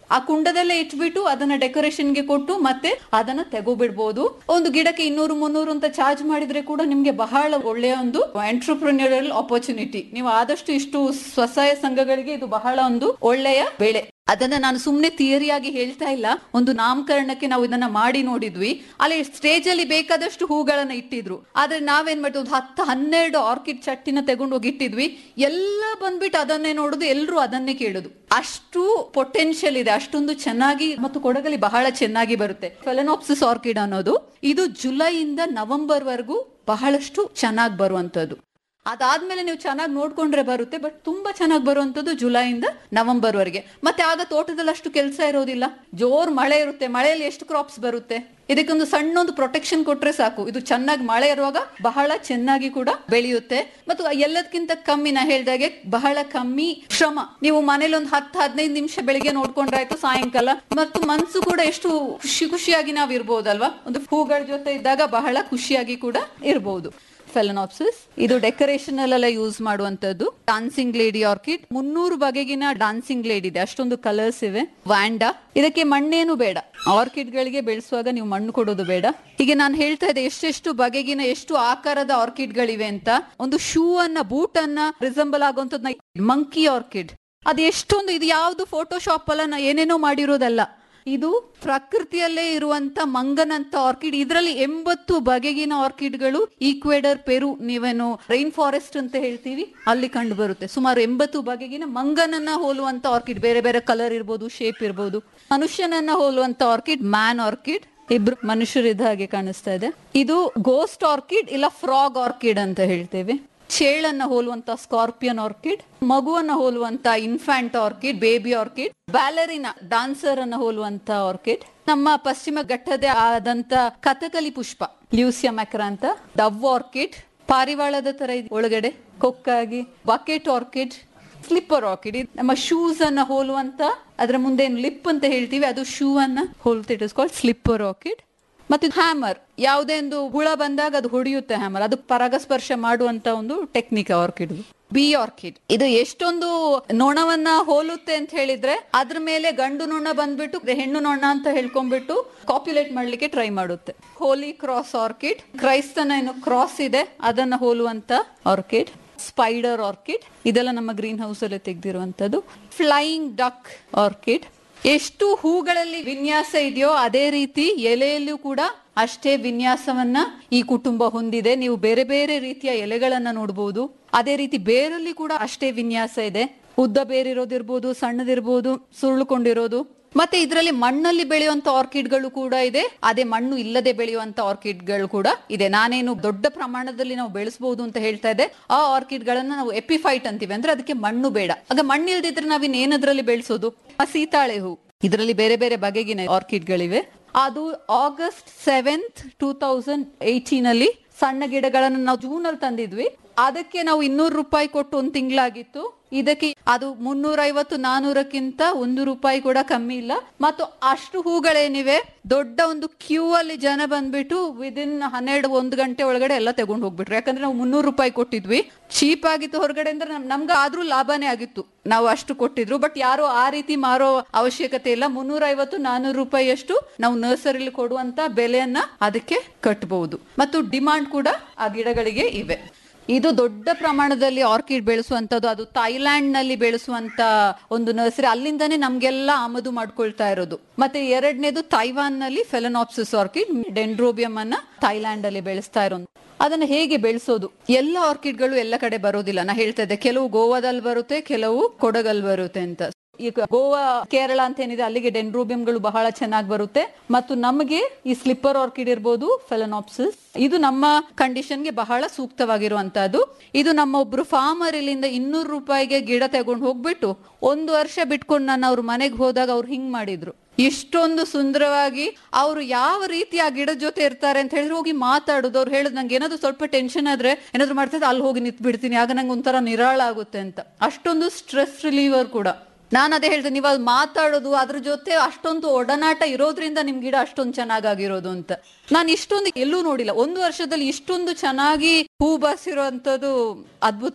Speaker 10: ಆ ಕುಂಡದಲ್ಲೇ ಇಟ್ಬಿಟ್ಟು ಅದನ್ನ ಡೆಕೋರೇಷನ್ಗೆ ಕೊಟ್ಟು ಮತ್ತೆ ಅದನ್ನ ತೆಗೋಬಿಡ್ಬೋದು ಒಂದು ಗಿಡಕ್ಕೆ ಇನ್ನೂರು ಮುನ್ನೂರು ಅಂತ ಚಾರ್ಜ್ ಮಾಡಿದ್ರೆ ಕೂಡ ನಿಮ್ಗೆ ಬಹಳ ಒಳ್ಳೆಯ ಒಂದು ಎಂಟ್ರಪ್ರಿನಿಯರಲ್ ಆಪರ್ಚುನಿಟಿ ನೀವು ಆದಷ್ಟು ಇಷ್ಟು ಸ್ವಸಹಾಯ ಸಂಘಗಳಿಗೆ ಇದು ಬಹಳ ಒಂದು ಒಳ್ಳೆಯ ಬೆಳೆ ಅದನ್ನ ನಾನು ಸುಮ್ನೆ ಥಿಯರಿಯಾಗಿ ಹೇಳ್ತಾ ಇಲ್ಲ ಒಂದು ನಾಮಕರಣಕ್ಕೆ ನಾವು ಇದನ್ನ ಮಾಡಿ ನೋಡಿದ್ವಿ ಅಲ್ಲಿ ಸ್ಟೇಜ್ ಅಲ್ಲಿ ಬೇಕಾದಷ್ಟು ಹೂಗಳನ್ನ ಇಟ್ಟಿದ್ರು ಆದ್ರೆ ನಾವೇನ್ ಮಾಡಿದ್ವಿ ಒಂದು ಹತ್ತು ಹನ್ನೆರಡು ಆರ್ಕಿಡ್ ಚಟ್ಟಿನ ತಗೊಂಡು ಹೋಗಿ ಇಟ್ಟಿದ್ವಿ ಎಲ್ಲ ಬಂದ್ಬಿಟ್ಟು ಅದನ್ನೇ ನೋಡುದು ಎಲ್ಲರೂ ಅದನ್ನೇ ಕೇಳುದು ಅಷ್ಟು ಪೊಟೆನ್ಶಿಯಲ್ ಇದೆ ಅಷ್ಟೊಂದು ಚೆನ್ನಾಗಿ ಮತ್ತು ಕೊಡಗಲ್ಲಿ ಬಹಳ ಚೆನ್ನಾಗಿ ಬರುತ್ತೆ ಫೆಲನೋಪ್ಸಿಸ್ ಆರ್ಕಿಡ್ ಅನ್ನೋದು ಇದು ಜುಲೈಯಿಂದ ನವೆಂಬರ್ ವರೆಗೂ ಬಹಳಷ್ಟು ಚೆನ್ನಾಗಿ ಬರುವಂತದ್ದು ಅದಾದ್ಮೇಲೆ ನೀವು ಚೆನ್ನಾಗಿ ನೋಡ್ಕೊಂಡ್ರೆ ಬರುತ್ತೆ ಬಟ್ ತುಂಬಾ ಚೆನ್ನಾಗಿ ಬರುವಂತದ್ದು ಜುಲೈಯಿಂದ ನವೆಂಬರ್ ವರೆಗೆ ಮತ್ತೆ ಆಗ ತೋಟದಲ್ಲಿ ಅಷ್ಟು ಕೆಲಸ ಇರೋದಿಲ್ಲ ಜೋರ್ ಮಳೆ ಇರುತ್ತೆ ಮಳೆಯಲ್ಲಿ ಎಷ್ಟು ಕ್ರಾಪ್ಸ್ ಬರುತ್ತೆ ಇದಕ್ಕೊಂದು ಸಣ್ಣ ಒಂದು ಪ್ರೊಟೆಕ್ಷನ್ ಕೊಟ್ರೆ ಸಾಕು ಇದು ಚೆನ್ನಾಗಿ ಮಳೆ ಇರುವಾಗ ಬಹಳ ಚೆನ್ನಾಗಿ ಕೂಡ ಬೆಳೆಯುತ್ತೆ ಮತ್ತು ಎಲ್ಲದಕ್ಕಿಂತ ಕಮ್ಮಿ ನಾ ಹೇಳ್ದಾಗೆ ಬಹಳ ಕಮ್ಮಿ ಶ್ರಮ ನೀವು ಮನೇಲಿ ಒಂದು ಹತ್ತು ಹದಿನೈದು ನಿಮಿಷ ಬೆಳಿಗ್ಗೆ ನೋಡ್ಕೊಂಡ್ರಾಯ್ತು ಸಾಯಂಕಾಲ ಮತ್ತು ಮನ್ಸು ಕೂಡ ಎಷ್ಟು ಖುಷಿ ಖುಷಿಯಾಗಿ ನಾವ್ ಇರ್ಬೋದಲ್ವಾ ಒಂದು ಹೂಗಳ ಜೊತೆ ಇದ್ದಾಗ ಬಹಳ ಖುಷಿಯಾಗಿ ಕೂಡ ಇರ್ಬೋದು ಫೆಲನಾಪ್ಸಿಸ್ ಇದು ಡೆಕೋರೇಷನ್ ಅಲ್ಲೆಲ್ಲ ಯೂಸ್ ಮಾಡುವಂತದ್ದು ಡಾನ್ಸಿಂಗ್ ಲೇಡಿ ಆರ್ಕಿಡ್ ಮುನ್ನೂರು ಬಗೆಗಿನ ಡಾನ್ಸಿಂಗ್ ಲೇಡಿ ಇದೆ ಅಷ್ಟೊಂದು ಕಲರ್ಸ್ ಇವೆ ವ್ಯಾಂಡಾ ಇದಕ್ಕೆ ಮಣ್ಣೇನು ಬೇಡ ಆರ್ಕಿಡ್ ಗಳಿಗೆ ಬೆಳೆಸುವಾಗ ನೀವು ಮಣ್ಣು ಕೊಡೋದು ಬೇಡ ಹೀಗೆ ನಾನು ಹೇಳ್ತಾ ಇದ್ದೆ ಎಷ್ಟೆಷ್ಟು ಬಗೆಗಿನ ಎಷ್ಟು ಆಕಾರದ ಆರ್ಕಿಡ್ ಗಳಿವೆ ಅಂತ ಒಂದು ಶೂ ಅನ್ನ ಬೂಟ್ ಅನ್ನ ರಿಸಂಬಲ್ ಆಗುವಂತದ್ನ ಮಂಕಿ ಆರ್ಕಿಡ್ ಅದು ಎಷ್ಟೊಂದು ಇದು ಯಾವ್ದು ಫೋಟೋಶಾಪ್ ಅಲ್ಲ ನಾ ಏನೇನೋ ಮಾಡಿರೋದಲ್ಲ ಇದು ಪ್ರಕೃತಿಯಲ್ಲೇ ಇರುವಂತ ಮಂಗನಂತ ಆರ್ಕಿಡ್ ಇದರಲ್ಲಿ ಎಂಬತ್ತು ಬಗೆಗಿನ ಆರ್ಕಿಡ್ಗಳು ಈಕ್ವೇಡರ್ ಪೆರು ನೀವೇನು ರೈನ್ ಫಾರೆಸ್ಟ್ ಅಂತ ಹೇಳ್ತೀವಿ ಅಲ್ಲಿ ಕಂಡು ಬರುತ್ತೆ ಸುಮಾರು ಎಂಬತ್ತು ಬಗೆಗಿನ ಮಂಗನನ್ನ ಹೋಲುವಂತ ಆರ್ಕಿಡ್ ಬೇರೆ ಬೇರೆ ಕಲರ್ ಇರ್ಬೋದು ಶೇಪ್ ಇರ್ಬೋದು ಮನುಷ್ಯನನ್ನ ಹೋಲುವಂತ ಆರ್ಕಿಡ್ ಮ್ಯಾನ್ ಆರ್ಕಿಡ್ ಇಬ್ರು ಮನುಷ್ಯರಿದ್ದ ಹಾಗೆ ಕಾಣಿಸ್ತಾ ಇದೆ ಇದು ಗೋಸ್ಟ್ ಆರ್ಕಿಡ್ ಇಲ್ಲ ಫ್ರಾಗ್ ಆರ್ಕಿಡ್ ಅಂತ ಹೇಳ್ತೇವೆ ಚೇಳನ್ನ ಹೋಲುವಂತ ಸ್ಕಾರ್ಪಿಯನ್ ಆರ್ಕಿಡ್ ಮಗುವನ್ನ ಹೋಲುವಂತ infant orchid baby orchid ballerina dancer ಅನ್ನ ಹೋಲುವಂತ ಆರ್ಕಿಡ್ ನಮ್ಮ ಪಶ್ಚಿಮ ಘಟ್ಟದೇ ಆದಂತ ಕಥಕಲಿ ಪುಷ್ಪ ಲ್ಯೂಸಿಯಾ ಮ್ಯಾಕ್ರಾ ಅಂತ ಡವ್ ಆರ್ಕಿಡ್ ಪಾರಿವಾಳದ ತರ ಇದೆ ಒಳಗಡೆ ಕೊಕ್ಕಾಗಿ ಬಕೆಟ್ ಆರ್ಕಿಡ್ ಸ್ಲಿಪ್ಪರ್ ಆರ್ಕಿಡ್ ನಮ್ಮ ಶೂಸ್ ಅನ್ನ ಹೋಲುವಂತ ಅದರ ಮುಂದೆ ಏನು ಲಿಪ್ ಅಂತ ಹೇಳ್ತೀವಿ ಅದು ಶೂ ಅನ್ನ ಹೋಲ್ತಿಟ್ಟಿಸ್ಕೊಂಡು ಸ್ಲಿಪ್ಪರ್ ಆರ್ಕಿಡ್ ಮತ್ತು ಹ್ಯಾಮರ್ ಯಾವುದೇ ಒಂದು ಹುಳ ಬಂದಾಗ ಅದು ಹೊಡೆಯುತ್ತೆ ಹ್ಯಾಮರ್ ಅದು ಪರಾಗಸ್ಪರ್ಶ ಮಾಡುವಂತ ಒಂದು ಟೆಕ್ನಿಕ್ ಆರ್ಕಿಡ್ ಬಿ ಆರ್ಕಿಡ್ ಇದು ಎಷ್ಟೊಂದು ನೊಣವನ್ನ ಹೋಲುತ್ತೆ ಅಂತ ಹೇಳಿದ್ರೆ ಅದ್ರ ಮೇಲೆ ಗಂಡು ನೊಣ ಬಂದ್ಬಿಟ್ಟು ಹೆಣ್ಣು ನೊಣ ಅಂತ ಹೇಳ್ಕೊಂಡ್ಬಿಟ್ಟು ಕಾಪ್ಯುಲೇಟ್ ಮಾಡ್ಲಿಕ್ಕೆ ಟ್ರೈ ಮಾಡುತ್ತೆ ಹೋಲಿ ಕ್ರಾಸ್ ಆರ್ಕಿಡ್ ಕ್ರೈಸ್ತನ ಏನು ಕ್ರಾಸ್ ಇದೆ ಅದನ್ನ ಹೋಲುವಂತ ಆರ್ಕಿಡ್ ಸ್ಪೈಡರ್ ಆರ್ಕಿಡ್ ಇದೆಲ್ಲ ನಮ್ಮ ಗ್ರೀನ್ ಹೌಸ್ ಅಲ್ಲಿ ತೆಗೆದಿರುವಂತದ್ದು ಫ್ಲೈಯಿಂಗ್ ಡಕ್ ಆರ್ಕಿಡ್ ಎಷ್ಟು ಹೂಗಳಲ್ಲಿ ವಿನ್ಯಾಸ ಇದೆಯೋ ಅದೇ ರೀತಿ ಎಲೆಯಲ್ಲೂ ಕೂಡ ಅಷ್ಟೇ ವಿನ್ಯಾಸವನ್ನ ಈ ಕುಟುಂಬ ಹೊಂದಿದೆ ನೀವು ಬೇರೆ ಬೇರೆ ರೀತಿಯ ಎಲೆಗಳನ್ನ ನೋಡಬಹುದು ಅದೇ ರೀತಿ ಬೇರಲ್ಲಿ ಕೂಡ ಅಷ್ಟೇ ವಿನ್ಯಾಸ ಇದೆ ಉದ್ದ ಬೇರಿರೋದಿರ್ಬೋದು ಸಣ್ಣದಿರ್ಬೋದು ಸುರುಳುಕೊಂಡಿರೋದು ಮತ್ತೆ ಇದರಲ್ಲಿ ಮಣ್ಣಲ್ಲಿ ಬೆಳೆಯುವಂತ ಆರ್ಕಿಡ್ಗಳು ಕೂಡ ಇದೆ ಅದೇ ಮಣ್ಣು ಇಲ್ಲದೆ ಬೆಳೆಯುವಂತ ಆರ್ಕಿಡ್ಗಳು ಕೂಡ ಇದೆ ನಾನೇನು ದೊಡ್ಡ ಪ್ರಮಾಣದಲ್ಲಿ ನಾವು ಬೆಳೆಸಬಹುದು ಅಂತ ಹೇಳ್ತಾ ಇದ್ದೆ ಆ ಆರ್ಕಿಡ್ ಗಳನ್ನ ನಾವು ಎಪಿಫೈಟ್ ಅಂತೀವಿ ಅಂದ್ರೆ ಅದಕ್ಕೆ ಮಣ್ಣು ಬೇಡ ಆಗ ಮಣ್ಣು ಇಲ್ದಿದ್ರೆ ನಾವಿನ್ ಏನದ್ರಲ್ಲಿ ಬೆಳೆಸೋದು ಆ ಸೀತಾಳೆ ಹೂ ಇದರಲ್ಲಿ ಬೇರೆ ಬೇರೆ ಬಗೆಗಿನ ಆರ್ಕಿಡ್ಗಳಿವೆ ಅದು August seventh two thousand eighteen ಅಲ್ಲಿ ಸಣ್ಣ ಗಿಡಗಳನ್ನು ನಾವು ಜೂನ್ ಅಲ್ಲಿ ತಂದಿದ್ವಿ ಅದಕ್ಕೆ ನಾವು ಇನ್ನೂರು ರೂಪಾಯಿ ಕೊಟ್ಟು ಒಂದು ತಿಂಗಳಾಗಿತ್ತು ಇದಕ್ಕೆ ಅದು ಮುನ್ನೂರ ಐವತ್ತು ನಾನೂರಕ್ಕಿಂತ ಒಂದು ರೂಪಾಯಿ ಕೂಡ ಕಮ್ಮಿ ಇಲ್ಲ ಮತ್ತು ಅಷ್ಟು ಹೂಗಳೇನಿವೆ ದೊಡ್ಡ ಒಂದು ಕ್ಯೂ ಅಲ್ಲಿ ಜನ ಬಂದ್ಬಿಟ್ಟು ವಿದಿನ್ ಹನ್ನೆರಡು ಒಂದು ಗಂಟೆ ಒಳಗಡೆ ಎಲ್ಲ ತಗೊಂಡು ಹೋಗ್ಬಿಟ್ರು ಯಾಕಂದ್ರೆ ನಾವು ಮುನ್ನೂರು ರೂಪಾಯಿ ಕೊಟ್ಟಿದ್ವಿ ಚೀಪ್ ಆಗಿತ್ತು ಹೊರಗಡೆ ಅಂದ್ರೆ ನಮ್- ನಮ್ಗೆ ಆದ್ರೂ ಲಾಭನೇ ಆಗಿತ್ತು ನಾವು ಅಷ್ಟು ಕೊಟ್ಟಿದ್ರು ಬಟ್ ಯಾರು ಆ ರೀತಿ ಮಾರೋ ಅವಶ್ಯಕತೆ ಇಲ್ಲ ಮುನ್ನೂರ ಐವತ್ತು ನಾನೂರು ರೂಪಾಯಿ ಅಷ್ಟು ನಾವು ನರ್ಸರಿಲಿ ಕೊಡುವಂತ ಬೆಲೆಯನ್ನ ಅದಕ್ಕೆ ಕಟ್ಟಬಹುದು ಮತ್ತು ಡಿಮಾಂಡ್ ಕೂಡ ಆ ಗಿಡಗಳಿಗೆ ಇವೆ ಇದು ದೊಡ್ಡ ಪ್ರಮಾಣದಲ್ಲಿ ಆರ್ಕಿಡ್ ಬೆಳೆಸುವಂತದ್ದು ಅದು ಥೈಲ್ಯಾಂಡ್ ನಲ್ಲಿ ಬೆಳೆಸುವಂತ ಒಂದು ನರ್ಸರಿ ಅಲ್ಲಿಂದಾನೇ ನಮ್ಗೆಲ್ಲ ಆಮದು ಮಾಡ್ಕೊಳ್ತಾ ಇರೋದು ಮತ್ತೆ ಎರಡನೇದು ತೈವಾನ್ ನಲ್ಲಿ ಫೆಲನಾಪ್ಸಿಸ್ ಆರ್ಕಿಡ್ ಡೆಂಡ್ರೋಬಿಯಂ ಅನ್ನ ಥೈಲ್ಯಾಂಡ್ ಅಲ್ಲಿ ಬೆಳೆಸ್ತಾ ಇರೋದು ಅದನ್ನ ಹೇಗೆ ಬೆಳೆಸೋದು ಎಲ್ಲ ಆರ್ಕಿಡ್ಗಳು ಎಲ್ಲ ಕಡೆ ಬರೋದಿಲ್ಲ ನಾ ಹೇಳ್ತಾ ಇದ್ದೆ ಕೆಲವು ಗೋವಾದಲ್ಲಿ ಬರುತ್ತೆ ಕೆಲವು ಕೊಡಗಲ್ಲಿ ಬರುತ್ತೆ ಅಂತ ಈಗ ಗೋವಾ ಕೇರಳ ಅಂತ ಏನಿದೆ ಅಲ್ಲಿಗೆ ಡೆಂಡ್ರೋಬಿಯಂಗಳು ಬಹಳ ಚೆನ್ನಾಗಿ ಬರುತ್ತೆ ಮತ್ತು ನಮಗೆ ಈ ಸ್ಲಿಪ್ಪರ್ ಆರ್ಕಿಡ್ ಇರ್ಬೋದು ಫೆಲನಾಪ್ಸಿಸ್ ಇದು ನಮ್ಮ ಕಂಡೀಷನ್ಗೆ ಬಹಳ ಸೂಕ್ತವಾಗಿರುವಂತಹದ್ದು ಇದು ನಮ್ಮ ಒಬ್ರು ಫಾರ್ಮರ್ ಇಲ್ಲಿಂದ ಇನ್ನೂರು ರೂಪಾಯಿಗೆ ಗಿಡ ತಗೊಂಡು ಹೋಗ್ಬಿಟ್ಟು ಒಂದು ವರ್ಷ ಬಿಟ್ಕೊಂಡು ನಾನು ಅವ್ರ ಮನೆಗೆ ಹೋದಾಗ ಅವ್ರು ಹಿಂಗ್ ಮಾಡಿದ್ರು ಇಷ್ಟೊಂದು ಸುಂದರವಾಗಿ ಅವರು ಯಾವ ರೀತಿ ಆ ಗಿಡದ ಜೊತೆ ಇರ್ತಾರೆ ಅಂತ ಹೇಳಿದ್ರೆ ಹೋಗಿ ಮಾತಾಡುದು ಅವ್ರು ಹೇಳುದು ನಂಗೆ ಏನಾದ್ರು ಸ್ವಲ್ಪ ಟೆನ್ಷನ್ ಆದ್ರೆ ಏನಾದ್ರು ಮಾಡ್ತಿದ್ರೆ ಅಲ್ಲಿ ಹೋಗಿ ನಿಂತ್ ಬಿಡ್ತೀನಿ ಆಗ ನಂಗೆ ಒಂಥರ ನಿರಾಳ ಆಗುತ್ತೆ ಅಂತ ಅಷ್ಟೊಂದು ಸ್ಟ್ರೆಸ್ ರಿಲೀವರ್ ಕೂಡ ನಾನು ಅದೇ ಹೇಳ್ತೇನೆ ನೀವು ಅದು ಮಾತಾಡೋದು ಅದ್ರ ಜೊತೆ ಅಷ್ಟೊಂದು ಒಡನಾಟ ಇರೋದ್ರಿಂದ ನಿಮ್ ಗಿಡ ಅಷ್ಟೊಂದು ಚೆನ್ನಾಗಾಗಿರೋದು ಅಂತ ನಾನು ಇಷ್ಟೊಂದು ಎಲ್ಲೂ ನೋಡಿಲ್ಲ ಒಂದು ವರ್ಷದಲ್ಲಿ ಇಷ್ಟೊಂದು ಚೆನ್ನಾಗಿ ಹೂ ಬಾಸಿರುವಂತದ್ದು ಅದ್ಭುತ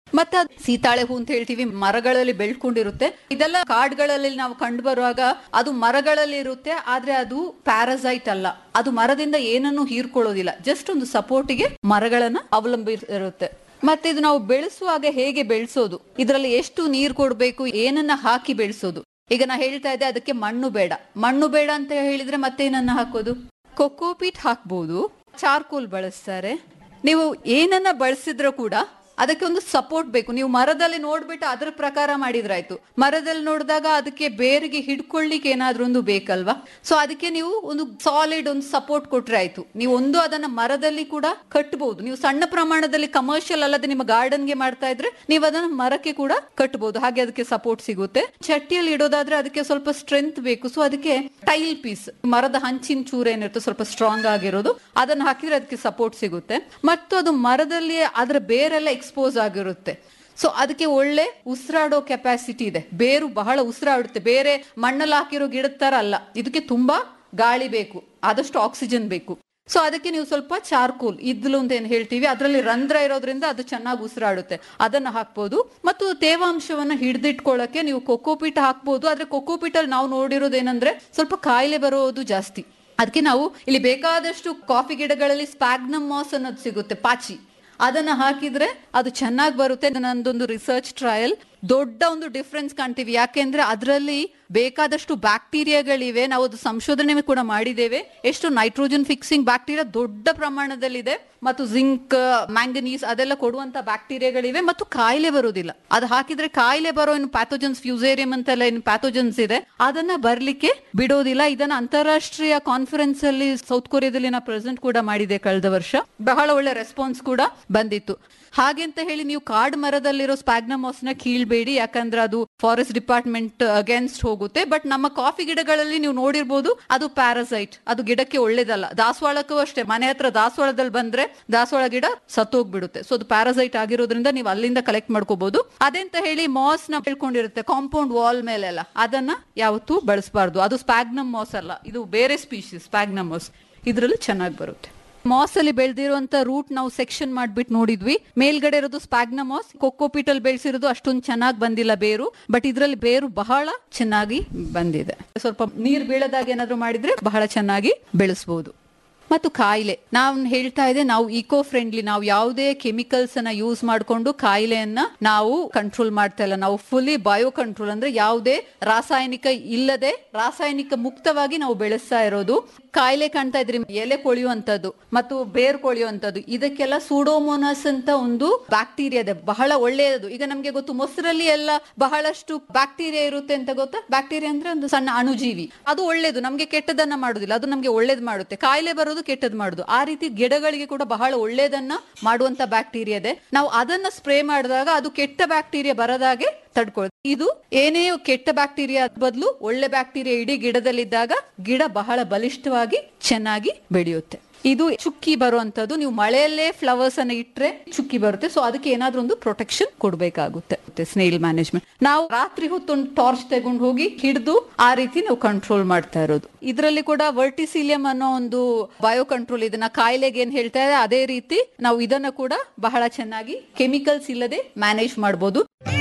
Speaker 10: ಮತ್ತೆ ಅದು ಸೀತಾಳೆ ಹೂ ಅಂತ ಹೇಳ್ತೀವಿ ಮರಗಳಲ್ಲಿ ಬೆಳ್ಕೊಂಡಿರುತ್ತೆ ಇದೆಲ್ಲ ಕಾಡ್ಗಳಲ್ಲಿ ನಾವು ಕಂಡು ಬರುವಾಗ ಅದು ಮರಗಳಲ್ಲಿ ಇರುತ್ತೆ ಆದ್ರೆ ಅದು ಪ್ಯಾರಸೈಟ್ ಅಲ್ಲ ಅದು ಮರದಿಂದ ಏನನ್ನು ಹೀರ್ಕೊಳ್ಳೋದಿಲ್ಲ ಜಸ್ಟ್ ಒಂದು ಸಪೋರ್ಟಿಗೆ ಮರಗಳನ್ನ ಅವಲಂಬಿಸಿರುತ್ತೆ ಮತ್ತೆ ಇದು ನಾವು ಬೆಳೆಸುವಾಗ ಹೇಗೆ ಬೆಳೆಸೋದು ಇದರಲ್ಲಿ ಎಷ್ಟು ನೀರು ಕೊಡಬೇಕು ಏನನ್ನ ಹಾಕಿ ಬೆಳೆಸೋದು ಈಗ ನಾ ಹೇಳ್ತಾ ಇದ್ದೆ ಅದಕ್ಕೆ ಮಣ್ಣು ಬೇಡ ಮಣ್ಣು ಬೇಡ ಅಂತ ಹೇಳಿದ್ರೆ ಮತ್ತೆ ಏನನ್ನ ಹಾಕೋದು ಕೊಕೋಪೀಟ್ ಹಾಕ್ಬೋದು ಚಾರ್ಕೋಲ್ ಬಳಸ್ತಾರೆ ನೀವು ಏನನ್ನ ಬಳಸಿದ್ರು ಕೂಡ ಅದಕ್ಕೆ ಒಂದು ಸಪೋರ್ಟ್ ಬೇಕು ನೀವು ಮರದಲ್ಲಿ ನೋಡ್ಬಿಟ್ಟು ಅದ್ರ ಪ್ರಕಾರ ಮಾಡಿದ್ರಾಯ್ತು ಮರದಲ್ಲಿ ನೋಡಿದಾಗ ಅದಕ್ಕೆ ಬೇರಿಗೆ ಹಿಡ್ಕೊಳ್ಳಿಕ್ಕೆ ಏನಾದ್ರೂ ಒಂದು ಬೇಕಲ್ವಾ ಸೊ ಅದಕ್ಕೆ ನೀವು ಒಂದು ಸಾಲಿಡ್ ಒಂದು ಸಪೋರ್ಟ್ ಕೊಟ್ರೆ ಆಯ್ತು ನೀವು ಒಂದು ಅದನ್ನ ಮರದಲ್ಲಿ ಕೂಡ ಕಟ್ಟಬಹುದು ನೀವು ಸಣ್ಣ ಪ್ರಮಾಣದಲ್ಲಿ ಕಮರ್ಷಿಯಲ್ ಅಲ್ಲದೆ ನಿಮ್ಮ ಗಾರ್ಡನ್ಗೆ ಮಾಡ್ತಾ ಇದ್ರೆ ನೀವು ಅದನ್ನ ಮರಕ್ಕೆ ಕೂಡ ಕಟ್ಟಬಹುದು ಹಾಗೆ ಅದಕ್ಕೆ ಸಪೋರ್ಟ್ ಸಿಗುತ್ತೆ ಚಟ್ಟಿಯಲ್ಲಿ ಇಡೋದಾದ್ರೆ ಅದಕ್ಕೆ ಸ್ವಲ್ಪ ಸ್ಟ್ರೆಂತ್ ಬೇಕು ಸೊ ಅದಕ್ಕೆ ಟೈಲ್ ಪೀಸ್ ಮರದ ಹಂಚಿನ ಚೂರ ಏನಿರುತ್ತೆ ಸ್ವಲ್ಪ ಸ್ಟ್ರಾಂಗ್ ಆಗಿರೋದು ಅದನ್ನ ಹಾಕಿದ್ರೆ ಅದಕ್ಕೆ ಸಪೋರ್ಟ್ ಸಿಗುತ್ತೆ ಮತ್ತು ಅದು ಮರದಲ್ಲಿ ಅದರ ಬೇರೆಲ್ಲ ಎಕ್ಸ್ಪೋಸ್ ಆಗಿರುತ್ತೆ ಸೊ ಅದಕ್ಕೆ ಒಳ್ಳೆ ಉಸಿರಾಡೋ ಕೆಪಾಸಿಟಿ ಇದೆ ಬೇರು ಬಹಳ ಉಸಿರಾಡುತ್ತೆ ಬೇರೆ ಮಣ್ಣಲ್ಲಿ ಹಾಕಿರೋ ಗಿಡದ ತರ ಅಲ್ಲ ಇದಕ್ಕೆ ತುಂಬಾ ಗಾಳಿ ಬೇಕು ಆದಷ್ಟು ಆಕ್ಸಿಜನ್ ಬೇಕು ಸೊ ಅದಕ್ಕೆ ನೀವು ಸ್ವಲ್ಪ ಚಾರ್ಕೋಲ್ ಇದ್ಲು ಅಂತ ಏನ್ ಹೇಳ್ತೀವಿ ಅದರಲ್ಲಿ ರಂಧ್ರ ಇರೋದ್ರಿಂದ ಅದು ಚೆನ್ನಾಗಿ ಉಸಿರಾಡುತ್ತೆ ಅದನ್ನ ಹಾಕ್ಬೋದು ಮತ್ತು ತೇವಾಂಶವನ್ನ ಹಿಡಿದಿಟ್ಕೊಳ್ಳಕ್ಕೆ ನೀವು ಕೊಕೋಪೀಟ್ ಹಾಕ್ಬೋದು ಆದ್ರೆ ಕೊಕೋಪೀಟ್ ಅಲ್ಲಿ ನಾವು ನೋಡಿರೋದು ಏನಂದ್ರೆ ಸ್ವಲ್ಪ ಕಾಯಿಲೆ ಬರೋದು ಜಾಸ್ತಿ ಅದಕ್ಕೆ ನಾವು ಇಲ್ಲಿ ಬೇಕಾದಷ್ಟು ಕಾಫಿ ಗಿಡಗಳಲ್ಲಿ ಸ್ಪ್ಯಾಗ್ನಮ್ ಮಾಸ್ ಅನ್ನೋದು ಸಿಗುತ್ತೆ ಪಾಚಿ ಅದನ್ನ ಹಾಕಿದ್ರೆ ಅದು ಚೆನ್ನಾಗಿ ಬರುತ್ತೆ ನಂದೊಂದು ರಿಸರ್ಚ್ ಟ್ರಯಲ್ ದೊಡ್ಡ ಒಂದು ಡಿಫ್ರೆನ್ಸ್ ಕಾಣ್ತೀವಿ ಯಾಕೆಂದ್ರೆ ಅದರಲ್ಲಿ ಬೇಕಾದಷ್ಟು ಬ್ಯಾಕ್ಟೀರಿಯಾಗಳಿವೆ ನಾವು ಅದು ಸಂಶೋಧನೆ ಕೂಡ ಮಾಡಿದ್ದೇವೆ ಎಷ್ಟು ನೈಟ್ರೋಜನ್ ಫಿಕ್ಸಿಂಗ್ ಬ್ಯಾಕ್ಟೀರಿಯಾ ದೊಡ್ಡ ಪ್ರಮಾಣದಲ್ಲಿದೆ ಮತ್ತು ಜಿಂಕ್ ಮ್ಯಾಂಗನೀಸ್ ಅದೆಲ್ಲ ಕೊಡುವಂತ ಬ್ಯಾಕ್ಟೀರಿಯಾಗಳಿವೆ ಮತ್ತು ಕಾಯಿಲೆ ಬರುವುದಿಲ್ಲ ಅದು ಹಾಕಿದ್ರೆ ಕಾಯಿಲೆ ಬರೋ ಏನು ಪ್ಯಾಥೋಜನ್ಸ್ ಫ್ಯೂಸೇರಿಯಂ ಅಂತೆಲ್ಲ ಏನು ಪ್ಯಾಥೋಜನ್ಸ್ ಇದೆ ಅದನ್ನ ಬರ್ಲಿಕ್ಕೆ ಬಿಡೋದಿಲ್ಲ ಇದನ್ನ ಅಂತಾರಾಷ್ಟ್ರೀಯ ಕಾನ್ಫರೆನ್ಸ್ ಅಲ್ಲಿ ಸೌತ್ ಕೊರಿಯಾದಲ್ಲಿ ನಾ ಪ್ರೆಸೆಂಟ್ ಕೂಡ ಮಾಡಿದೆ ಕಳೆದ ವರ್ಷ ಬಹಳ ಒಳ್ಳೆ ರೆಸ್ಪಾನ್ಸ್ ಕೂಡ ಬಂದಿತ್ತು ಹಾಗೆ ಅಂತ ಹೇಳಿ ನೀವು ಕಾಡ್ ಮರದಲ್ಲಿರೋ ಸ್ಪ್ಯಾಗ್ನಮಾಸ್ ನ ಕೀಳ್ಬೇಡಿ ಯಾಕಂದ್ರೆ ಅದು ಫಾರೆಸ್ಟ್ ಡಿಪಾರ್ಟ್ಮೆಂಟ್ ಅಗೇನ್ಸ್ಟ್ ಹೋಗುತ್ತೆ ಬಟ್ ನಮ್ಮ ಕಾಫಿ ಗಿಡಗಳಲ್ಲಿ ನೀವು ನೋಡಿರ್ಬೋದು ಅದು ಪ್ಯಾರಸೈಟ್ ಅದು ಗಿಡಕ್ಕೆ ಒಳ್ಳೇದಲ್ಲ ದಾಸವಾಳಕ್ಕೂ ಅಷ್ಟೇ ಮನೆ ಹತ್ರ ದಾಸವಾಳದಲ್ಲಿ ಬಂದ್ರೆ ದಾಸವಾಳ ಗಿಡ ಸತ್ತೋಗ್ಬಿಡುತ್ತೆ ಸೊ ಅದು ಪ್ಯಾರಸೈಟ್ ಆಗಿರೋದ್ರಿಂದ ನೀವು ಅಲ್ಲಿಂದ ಕಲೆಕ್ಟ್ ಮಾಡ್ಕೋಬಹುದು ಅದೆಂತ ಹೇಳಿ ಮಾಸ್ ನ ಬೆಳ್ಕೊಂಡಿರುತ್ತೆ ಕಾಂಪೌಂಡ್ ವಾಲ್ ಮೇಲೆಲ್ಲ ಅದನ್ನ ಯಾವತ್ತೂ ಬಳಸಬಾರ್ದು ಅದು ಸ್ಪ್ಯಾಗ್ನಮ್ ಮಾಸ್ ಅಲ್ಲ ಇದು ಬೇರೆ ಸ್ಪೀಶೀಸ್ ಸ್ಪ್ಯಾಗ್ನಮ್ ಮಾಸ್ ಇದ್ರಲ್ಲಿ ಚೆನ್ನಾಗಿ ಬರುತ್ತೆ ಮಾಸ್ ಅಲ್ಲಿ ಬೆಳೆದಿರುವಂತ ರೂಟ್ ನಾವು ಸೆಕ್ಷನ್ ಮಾಡ್ಬಿಟ್ಟು ನೋಡಿದ್ವಿ ಮೇಲ್ಗಡೆ ಇರೋದು ಸ್ಪ್ಯಾಗ್ನಮಾಸ್ ಕೊಕ್ಕೋಪಿಟಲ್ ಬೆಳೆಸಿರೋದು ಅಷ್ಟೊಂದು ಚೆನ್ನಾಗಿ ಬಂದಿಲ್ಲ ಬೇರು ಬಟ್ ಇದ್ರಲ್ಲಿ ಬೇರು ಬಹಳ ಚೆನ್ನಾಗಿ ಬಂದಿದೆ ಸ್ವಲ್ಪ ನೀರ್ ಬೀಳದಾಗ ಏನಾದ್ರು ಮಾಡಿದ್ರೆ ಬಹಳ ಚೆನ್ನಾಗಿ ಬೆಳೆಸಬಹುದು ಮತ್ತು ಕಾಯಿಲೆ ನಾವು ಹೇಳ್ತಾ ಇದೆ ನಾವು ಇಕೋ ಫ್ರೆಂಡ್ಲಿ ನಾವು ಯಾವುದೇ ಕೆಮಿಕಲ್ಸ್ ಅನ್ನ ಯೂಸ್ ಮಾಡಿಕೊಂಡು ಕಾಯಿಲೆಯನ್ನ ನಾವು ಕಂಟ್ರೋಲ್ ಮಾಡ್ತಾ ಇಲ್ಲ ನಾವು ಫುಲ್ಲಿ ಬಯೋ ಕಂಟ್ರೋಲ್ ಅಂದ್ರೆ ಯಾವುದೇ ರಾಸಾಯನಿಕ ಇಲ್ಲದೆ ರಾಸಾಯನಿಕ ಮುಕ್ತವಾಗಿ ನಾವು ಬೆಳೆಸ್ತಾ ಇರೋದು ಕಾಯಿಲೆ ಕಾಣ್ತಾ ಇದ್ರಿ ಎಲೆ ಕೊಳೆಯುವಂತದ್ದು ಮತ್ತು ಬೇರ್ ಕೊಳೆಯುವಂತದ್ದು ಇದಕ್ಕೆಲ್ಲ ಸೂಡೋಮೋನಾಸ್ ಅಂತ ಒಂದು ಬ್ಯಾಕ್ಟೀರಿಯಾ ಇದೆ ಬಹಳ ಒಳ್ಳೆಯದು ಈಗ ನಮ್ಗೆ ಗೊತ್ತು ಮೊಸರಲ್ಲಿ ಎಲ್ಲ ಬಹಳಷ್ಟು ಬ್ಯಾಕ್ಟೀರಿಯಾ ಇರುತ್ತೆ ಅಂತ ಗೊತ್ತಾ ಬ್ಯಾಕ್ಟೀರಿಯಾ ಅಂದ್ರೆ ಒಂದು ಸಣ್ಣ ಅಣುಜೀವಿ ಅದು ಒಳ್ಳೇದು ನಮ್ಗೆ ಕೆಟ್ಟದನ್ನ ಮಾಡುದಿಲ್ಲ ಅದು ನಮ್ಗೆ ಒಳ್ಳೇದು ಮಾಡುತ್ತೆ ಕಾಯಿಲೆ ಬರೋದು ಕೆಟ್ಟದ್ ಮಾಡುದು ಆ ರೀತಿ ಗಿಡಗಳಿಗೆ ಕೂಡ ಬಹಳ ಒಳ್ಳೇದನ್ನ ಮಾಡುವಂತ ಬ್ಯಾಕ್ಟೀರಿಯಾ ಇದೆ ನಾವು ಅದನ್ನ ಸ್ಪ್ರೇ ಮಾಡಿದಾಗ ಅದು ಕೆಟ್ಟ ಬ್ಯಾಕ್ಟೀರಿಯಾ ಬರದಾಗೆ ತಡ್ಕೊಳ್ಳುತ್ತೆ ಇದು ಏನೇ ಕೆಟ್ಟ ಬ್ಯಾಕ್ಟೀರಿಯಾ ಬದಲು ಒಳ್ಳೆ ಬ್ಯಾಕ್ಟೀರಿಯಾ ಇಡೀ ಗಿಡದಲ್ಲಿದ್ದಾಗ ಗಿಡ ಬಹಳ ಬಲಿಷ್ಠವಾಗಿ ಚೆನ್ನಾಗಿ ಬೆಳೆಯುತ್ತೆ ಇದು ಚುಕ್ಕಿ ಬರುವಂತದ್ದು ನೀವು ಮಳೆಯಲ್ಲೇ ಫ್ಲವರ್ಸ್ ಅನ್ನ ಇಟ್ರೆ ಚುಕ್ಕಿ ಬರುತ್ತೆ ಸೊ ಅದಕ್ಕೆ ಏನಾದ್ರೂ ಒಂದು ಪ್ರೊಟೆಕ್ಷನ್ ಕೊಡ್ಬೇಕಾಗುತ್ತೆ ಸ್ನೇಲ್ ಮ್ಯಾನೇಜ್ಮೆಂಟ್ ನಾವು ರಾತ್ರಿ ಹೊತ್ತು ಒಂದು ಟಾರ್ಚ್ ತಗೊಂಡು ಹೋಗಿ ಹಿಡಿದು ಆ ರೀತಿ ನಾವು ಕಂಟ್ರೋಲ್ ಮಾಡ್ತಾ ಇರೋದು ಇದರಲ್ಲಿ ಕೂಡ ವರ್ಟಿಸಿಲಿಯಂ ಅನ್ನೋ ಒಂದು ಬಯೋ ಕಂಟ್ರೋಲ್ ಇದನ್ನ ಕಾಯಿಲೆಗೆ ಏನ್ ಹೇಳ್ತಾ ಇದೆ ಅದೇ ರೀತಿ ನಾವು ಇದನ್ನ ಕೂಡ ಬಹಳ ಚೆನ್ನಾಗಿ ಕೆಮಿಕಲ್ಸ್ ಇಲ್ಲದೆ ಮ್ಯಾನೇಜ್ ಮಾಡಬಹುದು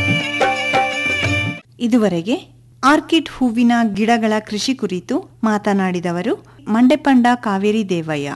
Speaker 9: ಇದುವರೆಗೆ ಆರ್ಕಿಡ್ ಹೂವಿನ ಗಿಡಗಳ ಕೃಷಿ ಕುರಿತು ಮಾತನಾಡಿದವರು ಮಂಡೆಪಂಡ ಕಾವೇರಿ ದೇವಯ್ಯ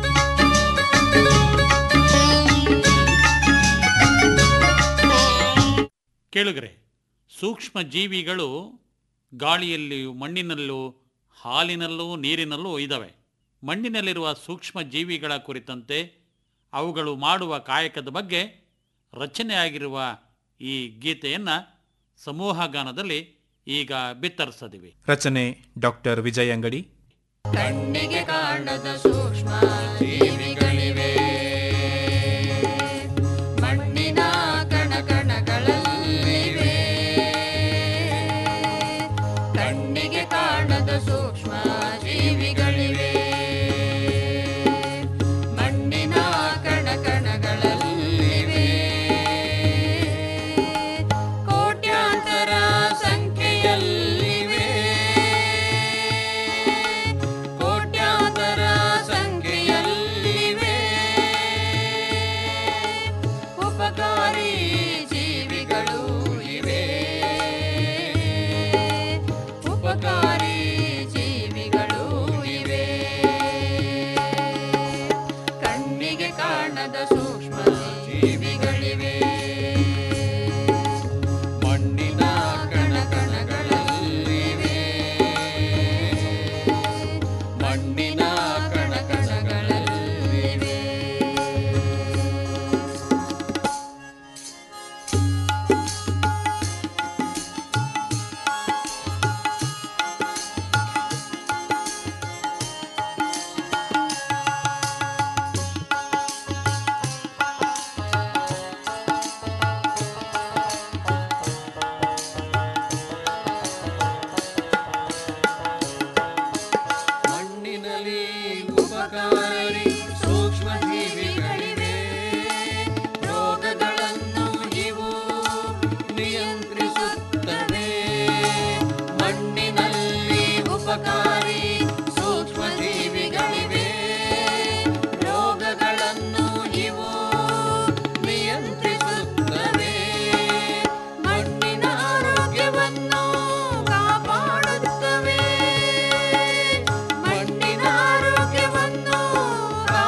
Speaker 11: ಕೇಳುಗರೆ ಸೂಕ್ಷ್ಮ ಜೀವಿಗಳು ಗಾಳಿಯಲ್ಲಿಯೂ ಮಣ್ಣಿನಲ್ಲೂ ಹಾಲಿನಲ್ಲೂ ನೀರಿನಲ್ಲೂ ಇದ್ದಾವೆ ಮಣ್ಣಿನಲ್ಲಿರುವ ಸೂಕ್ಷ್ಮ ಜೀವಿಗಳ ಕುರಿತಂತೆ ಅವುಗಳು ಮಾಡುವ ಕಾಯಕದ ಬಗ್ಗೆ ರಚನೆಯಾಗಿರುವ ಈ ಗೀತೆಯನ್ನು ಸಮೂಹ ಗಾನದಲ್ಲಿ ಈಗ ಬಿತ್ತರಿಸದಿವೆ
Speaker 2: ರಚನೆ ಡಾಕ್ಟರ್ ವಿಜಯ್ ಅಂಗಡಿ
Speaker 3: ಕಣ್ಣಿಗೆ ಕಾಣದ ಸೂಕ್ಷ್ಮ ಜೀವಿಗಳಿವೆ ಮಣ್ಣಿನ ಕಣ ಕಣಗಳಲ್ಲಿವೆ ಕಣ್ಣಿಗೆ ಕಾಣದ ಸೂಕ್ಷ್ಮ ಜೀವಿಗಳಿವೆ ಮಣ್ಣಿನ ಕಣ ಕಣಗಳಲ್ಲಿವೆ ಕೋಟ್ಯಾಂತರ ಸಂಖ್ಯೆಯಲ್ಲಿವೆ ಕೋಟ್ಯಾಂತರ ಸಂಖ್ಯೆಯಲ್ಲಿವೆ ಉಪಕಾರಿ ಸೂಕ್ಷ್ಮ ಜೀವಿಗಳಿವೆ ರೋಗಗಳನ್ನು ಇವು ನಿಯಂತ್ರಿಸುತ್ತವೆ ಮಣ್ಣಿನಲ್ಲಿ ಉಪಕಾರಿ ಸೂಕ್ಷ್ಮ ಜೀವಿಗಳಿವೆ ರೋಗಗಳನ್ನು ಇವು ನಿಯಂತ್ರಿಸುತ್ತವೆ ಮಣ್ಣಿನ ಆರೋಗ್ಯವನ್ನು ಕಾಪಾಡುತ್ತವೆ ಮಣ್ಣಿನ ಆರೋಗ್ಯವನ್ನು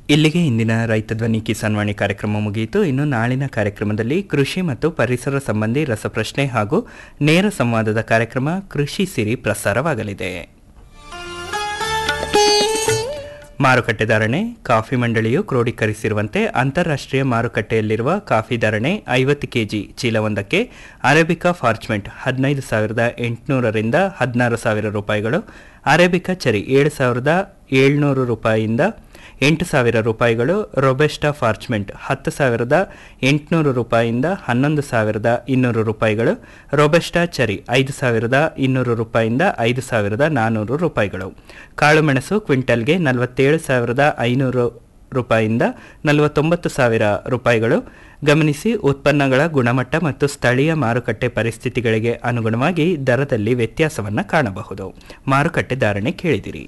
Speaker 2: ಇಲ್ಲಿಗೆ ಇಂದಿನ ರೈತ ಧ್ವನಿ ಕಿಸಾನ್ ವಾಣಿ ಕಾರ್ಯಕ್ರಮ ಮುಗಿಯಿತು ಇನ್ನು ನಾಳಿನ ಕಾರ್ಯಕ್ರಮದಲ್ಲಿ ಕೃಷಿ ಮತ್ತು ಪರಿಸರ ಸಂಬಂಧಿ ರಸಪ್ರಶ್ನೆ ಹಾಗೂ ನೇರ ಸಂವಾದದ ಕಾರ್ಯಕ್ರಮ ಕೃಷಿ ಸಿರಿ ಪ್ರಸಾರವಾಗಲಿದೆ ಮಾರುಕಟ್ಟೆ ಧಾರಣೆ ಕಾಫಿ ಮಂಡಳಿಯು ಕ್ರೋಢೀಕರಿಸಿರುವಂತೆ ಅಂತಾರಾಷ್ಟ್ರೀಯ ಮಾರುಕಟ್ಟೆಯಲ್ಲಿರುವ ಕಾಫಿ ಧಾರಣೆ ಐವತ್ತು ಕೆಜಿ ಚೀಲವೊಂದಕ್ಕೆ ಅರೇಬಿಕಾ ಫಾರ್ಚ್ಮೆಂಟ್ ಹದಿನೈದು ಸಾವಿರದ ಎಂಟುನೂರರಿಂದ ಹದಿನಾರು ಸಾವಿರ ರೂಪಾಯಿಗಳು ಅರೇಬಿಕಾ ಚರಿ ಏಳು ಸಾವಿರದ ಏಳ್ನೂರು ರೂಪಾಯಿಯಿಂದ ಎಂಟು ಸಾವಿರ ರೂಪಾಯಿಗಳು ರೊಬೆಸ್ಟಾ ಫಾರ್ಚ್ಮೆಂಟ್ ಹತ್ತು ಸಾವಿರದ ಎಂಟುನೂರು ರೂಪಾಯಿಯಿಂದ ಹನ್ನೊಂದು ಸಾವಿರದ ಇನ್ನೂರು ರೂಪಾಯಿಗಳು ರೊಬೆಸ್ಟಾ ಚರಿ ಐದು ಸಾವಿರದ ಇನ್ನೂರು ರೂಪಾಯಿಯಿಂದ ಐದು ಸಾವಿರದ ನಾನ್ನೂರು ರೂಪಾಯಿಗಳು ಕಾಳುಮೆಣಸು ಕ್ವಿಂಟಲ್ಗೆ ನಲವತ್ತೇಳು ಸಾವಿರದ ಐನೂರು ರೂಪಾಯಿಯಿಂದ ನಲವತ್ತೊಂಬತ್ತು ಸಾವಿರ ರೂಪಾಯಿಗಳು ಗಮನಿಸಿ ಉತ್ಪನ್ನಗಳ ಗುಣಮಟ್ಟ ಮತ್ತು ಸ್ಥಳೀಯ ಮಾರುಕಟ್ಟೆ ಪರಿಸ್ಥಿತಿಗಳಿಗೆ ಅನುಗುಣವಾಗಿ ದರದಲ್ಲಿ ವ್ಯತ್ಯಾಸವನ್ನು ಕಾಣಬಹುದು ಮಾರುಕಟ್ಟೆ ಧಾರಣೆ ಕೇಳಿದಿರಿ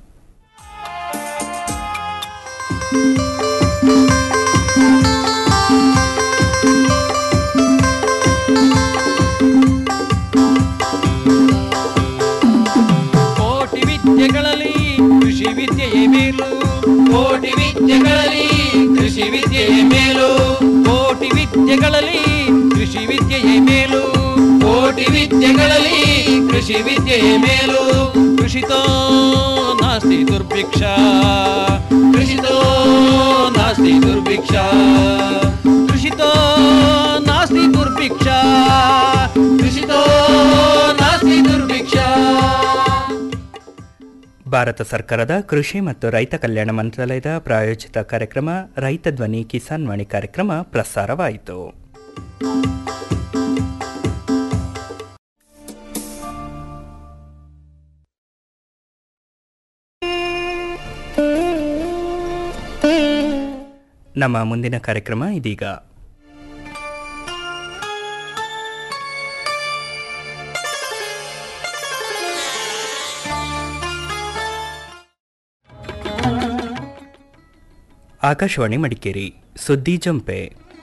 Speaker 12: ಕೋಟಿ ವಿದ್ಯೆಗಳಲ್ಲಿ ಕೃಷಿ ವಿದ್ಯೆಯೇ ಮೇಲು ಕೋಟಿ ವಿದ್ಯೆಗಳಲ್ಲಿ ಕೃಷಿ ವಿದ್ಯೆಯೇ ಮೇಲು ಕೋಟಿ ವಿದ್ಯೆಗಳಲ್ಲಿ ಕೃಷಿ ವಿದ್ಯೆಯೇ ಮೇಲು ಕೋಟಿ ವಿದ್ಯೆಗಳಲ್ಲಿ ಕೃಷಿ ವಿದ್ಯೆಯೇ ಮೇಲು ಕೃಷಿತೋ ನಾಸ್ತಿ ದುರ್ಭಿಕ್ಷ ಕೃಷಿತೋ ನಾಸ್ತಿ ದುರ್ಭಿಕ್ಷ ಕೃಷಿತೋ ನಾಸ್ತಿ ದುರ್ಭಿಕ್ಷ ಕೃಷಿತೋ ನಾಸ್ತಿ ದುರ್ಭಿಕ್ಷ
Speaker 2: ಭಾರತ ಸರ್ಕಾರದ ಕೃಷಿ ಮತ್ತು ರೈತ ಕಲ್ಯಾಣ ಮಂತ್ರಾಲಯದ ಪ್ರಾಯೋಜಿತ ಕಾರ್ಯಕ್ರಮ ರೈತ ಧ್ವನಿ ಕಿಸಾನ್ ವಾಣಿ ಕಾರ್ಯಕ್ರಮ ಪ್ರಸಾರವಾಯಿತು ನಮ್ಮ ಮುಂದಿನ ಕಾರ್ಯಕ್ರಮ ಇದೀಗ ಆಕಾಶವಾಣಿ ಮಡಿಕೇರಿ ಸುದ್ದಿ ಜಂಪೆ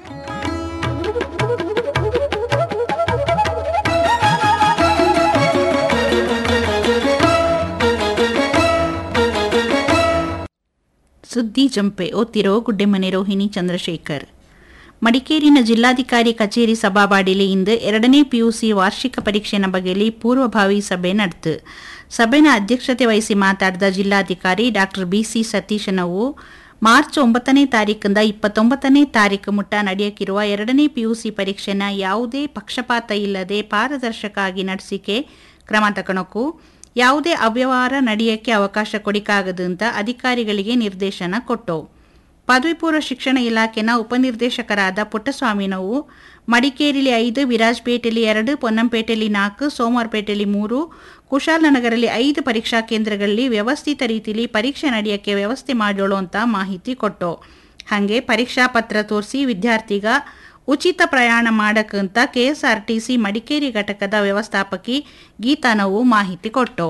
Speaker 13: ಸುದ್ದಿ ಜಂಪೆ ಓದ್ತಿರೋ ಗುಡ್ಡೆಮನೆ ರೋಹಿಣಿ ಚಂದ್ರಶೇಖರ್ ಮಡಿಕೇರಿನ ಜಿಲ್ಲಾಧಿಕಾರಿ ಕಚೇರಿ ಸಭಾವಾಡಿಲಿ ಇಂದು ಎರಡನೇ ಪಿಯುಸಿ ವಾರ್ಷಿಕ ಪರೀಕ್ಷೆನ ಬಗೆಯಲ್ಲಿ ಪೂರ್ವಭಾವಿ ಸಭೆ ನಡೆತು ಸಭೆನ ಅಧ್ಯಕ್ಷತೆ ವಹಿಸಿ ಮಾತಾಡಿದ ಜಿಲ್ಲಾಧಿಕಾರಿ ಡಾಕ್ಟರ್ ಬಿಸಿ ಸತೀಶನವು ಮಾರ್ಚ್ ಒಂಬತ್ತನೇ ತಾರೀಕಿಂದ ಇಪ್ಪತ್ತೊಂಬತ್ತನೇ ತಾರೀಕು ಮುಟ್ಟ ನಡೆಯಕ್ಕಿರುವ ಎರಡನೇ ಪಿಯುಸಿ ಪರೀಕ್ಷೆನ ಯಾವುದೇ ಪಕ್ಷಪಾತ ಇಲ್ಲದೆ ಪಾರದರ್ಶಕ ಆಗಿ ನಡೆಸಿಕೆ ಕ್ರಮ ತಗೊಳಕ್ಕೂ ಯಾವುದೇ ಅವ್ಯವಹಾರ ನಡೆಯಕ್ಕೆ ಅವಕಾಶ ಕೊಡಿಕಾಗದು ಅಂತ ಅಧಿಕಾರಿಗಳಿಗೆ ನಿರ್ದೇಶನ ಕೊಟ್ಟು ಪದವಿ ಪೂರ್ವ ಶಿಕ್ಷಣ ಇಲಾಖೆನ ಉಪನಿರ್ದೇಶಕರಾದ ಪುಟ್ಟಸ್ವಾಮಿನವು ಮಡಿಕೇರಿಲಿ ಐದು ವಿರಾಜ್ಪೇಟೆಯಲ್ಲಿ ಎರಡು ಪೊನ್ನಂಪೇಟೆಯಲ್ಲಿ ನಾಲ್ಕು ಸೋಮವಾರಪೇಟೆಯಲ್ಲಿ ಮೂರು ಕುಶಾಲನಗರಲ್ಲಿ ಐದು ಪರೀಕ್ಷಾ ಕೇಂದ್ರಗಳಲ್ಲಿ ವ್ಯವಸ್ಥಿತ ರೀತಿಯಲ್ಲಿ ಪರೀಕ್ಷೆ ನಡೆಯಕ್ಕೆ ವ್ಯವಸ್ಥೆ ಮಾಡೋಳು ಅಂತ ಮಾಹಿತಿ ಕೊಟ್ಟು ಹಾಗೆ ಪರೀಕ್ಷಾ ಪತ್ರ ತೋರಿಸಿ ವಿದ್ಯಾರ್ಥಿಗ ಉಚಿತ ಪ್ರಯಾಣ ಮಾಡಕ್ಕಂತ ಕೆಎಸ್ಆರ್ಟಿಸಿ ಮಡಿಕೇರಿ ಘಟಕದ ವ್ಯವಸ್ಥಾಪಕಿ ಗೀತಾನವು ಮಾಹಿತಿ ಕೊಟ್ಟು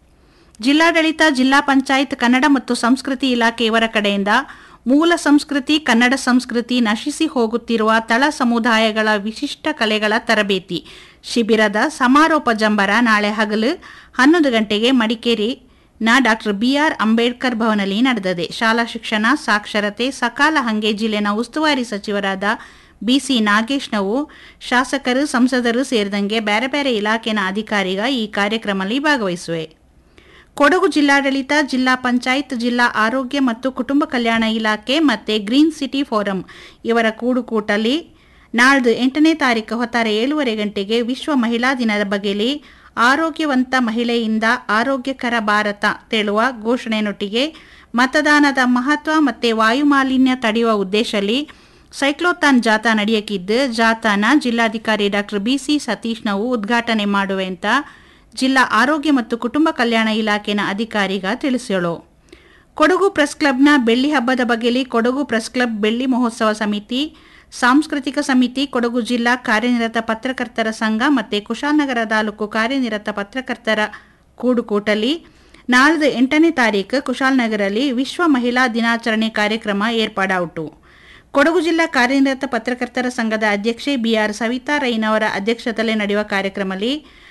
Speaker 13: ಜಿಲ್ಲಾಡಳಿತ ಜಿಲ್ಲಾ ಪಂಚಾಯತ್ ಕನ್ನಡ ಮತ್ತು ಸಂಸ್ಕೃತಿ ಇಲಾಖೆ ಇವರ ಕಡೆಯಿಂದ ಮೂಲ ಸಂಸ್ಕೃತಿ ಕನ್ನಡ ಸಂಸ್ಕೃತಿ ನಶಿಸಿ ಹೋಗುತ್ತಿರುವ ತಳ ಸಮುದಾಯಗಳ ವಿಶಿಷ್ಟ ಕಲೆಗಳ ತರಬೇತಿ ಶಿಬಿರದ ಸಮಾರೋಪ ಜಂಬರ ನಾಳೆ ಹಗಲು ಹನ್ನೊಂದು ಗಂಟೆಗೆ ಮಡಿಕೇರಿ ನ ಡಾಕ್ಟರ್ ಬಿಆರ್ ಅಂಬೇಡ್ಕರ್ ಭವನಲ್ಲಿ ನಡೆದಿದೆ ಶಾಲಾ ಶಿಕ್ಷಣ ಸಾಕ್ಷರತೆ ಸಕಾಲ ಹಂಗೆ ಜಿಲ್ಲೆನ ಉಸ್ತುವಾರಿ ಸಚಿವರಾದ ಬಿಸಿ ನಾಗೇಶ್ನವು ಶಾಸಕರು ಸಂಸದರು ಸೇರಿದಂಗೆ ಬೇರೆ ಬೇರೆ ಇಲಾಖೆನ ಅಧಿಕಾರಿಗ ಈ ಕಾರ್ಯಕ್ರಮದಲ್ಲಿ ಭಾಗವಹಿಸುವೆ ಕೊಡಗು ಜಿಲ್ಲಾಡಳಿತ ಜಿಲ್ಲಾ ಪಂಚಾಯತ್ ಜಿಲ್ಲಾ ಆರೋಗ್ಯ ಮತ್ತು ಕುಟುಂಬ ಕಲ್ಯಾಣ ಇಲಾಖೆ ಮತ್ತು ಗ್ರೀನ್ ಸಿಟಿ ಫೋರಂ ಇವರ ಕೂಡುಕೂಟಲ್ಲಿ ನಾಳ್ದು ಎಂಟನೇ ತಾರೀಕು ಹೊತ್ತಾರೆ ಏಳುವರೆ ಗಂಟೆಗೆ ವಿಶ್ವ ಮಹಿಳಾ ದಿನದ ಬಗೆಯಲ್ಲಿ ಆರೋಗ್ಯವಂತ ಮಹಿಳೆಯಿಂದ ಆರೋಗ್ಯಕರ ಭಾರತ ತೇಳುವ ಘೋಷಣೆಯೊಟ್ಟಿಗೆ ಮತದಾನದ ಮಹತ್ವ ಮತ್ತು ವಾಯುಮಾಲಿನ್ಯ ತಡೆಯುವ ಉದ್ದೇಶದಲ್ಲಿ ಸೈಕ್ಲೋಥಾನ್ ಜಾಥಾ ನಡೆಯಕ್ಕಿದ್ದು ಜಾಥಾನ ಜಿಲ್ಲಾಧಿಕಾರಿ ಡಾಕ್ಟರ್ ಬಿಸಿ ಸತೀಶ್ ನಾವು ಉದ್ಘಾಟನೆ ಮಾಡುವೆ ಅಂತ ಜಿಲ್ಲಾ ಆರೋಗ್ಯ ಮತ್ತು ಕುಟುಂಬ ಕಲ್ಯಾಣ ಇಲಾಖೆನ ಅಧಿಕಾರಿಗ ತಿಳಿಸ್ಯಾಳು ಕೊಡಗು ಪ್ರೆಸ್ ಕ್ಲಬ್ನ ಬೆಳ್ಳಿ ಹಬ್ಬದ ಬಗೆಯಲ್ಲಿ ಕೊಡಗು ಪ್ರೆಸ್ ಕ್ಲಬ್ ಬೆಳ್ಳಿ ಮಹೋತ್ಸವ ಸಮಿತಿ ಸಾಂಸ್ಕೃತಿಕ ಸಮಿತಿ ಕೊಡಗು ಜಿಲ್ಲಾ ಕಾರ್ಯನಿರತ ಪತ್ರಕರ್ತರ ಸಂಘ ಮತ್ತು ಕುಶಾಲನಗರ ತಾಲೂಕು ಕಾರ್ಯನಿರತ ಪತ್ರಕರ್ತರ ಕೂಡುಕೂಟಲ್ಲಿ ನಾಳ್ದು ಎಂಟನೇ ತಾರೀಕು ಕುಶಾಲನಗರಲ್ಲಿ ವಿಶ್ವ ಮಹಿಳಾ ದಿನಾಚರಣೆ ಕಾರ್ಯಕ್ರಮ ಏರ್ಪಾಡಾಯಿತು ಕೊಡಗು ಜಿಲ್ಲಾ ಕಾರ್ಯನಿರತ ಪತ್ರಕರ್ತರ ಸಂಘದ ಅಧ್ಯಕ್ಷೆ ಬಿಆರ್ ಸವಿತಾ ರೈನವರ ಅಧ್ಯಕ್ಷತೆಯಲ್ಲಿ ನಡೆಯುವ ಕಾರ್ಯಕ್ರಮದಲ್ಲಿ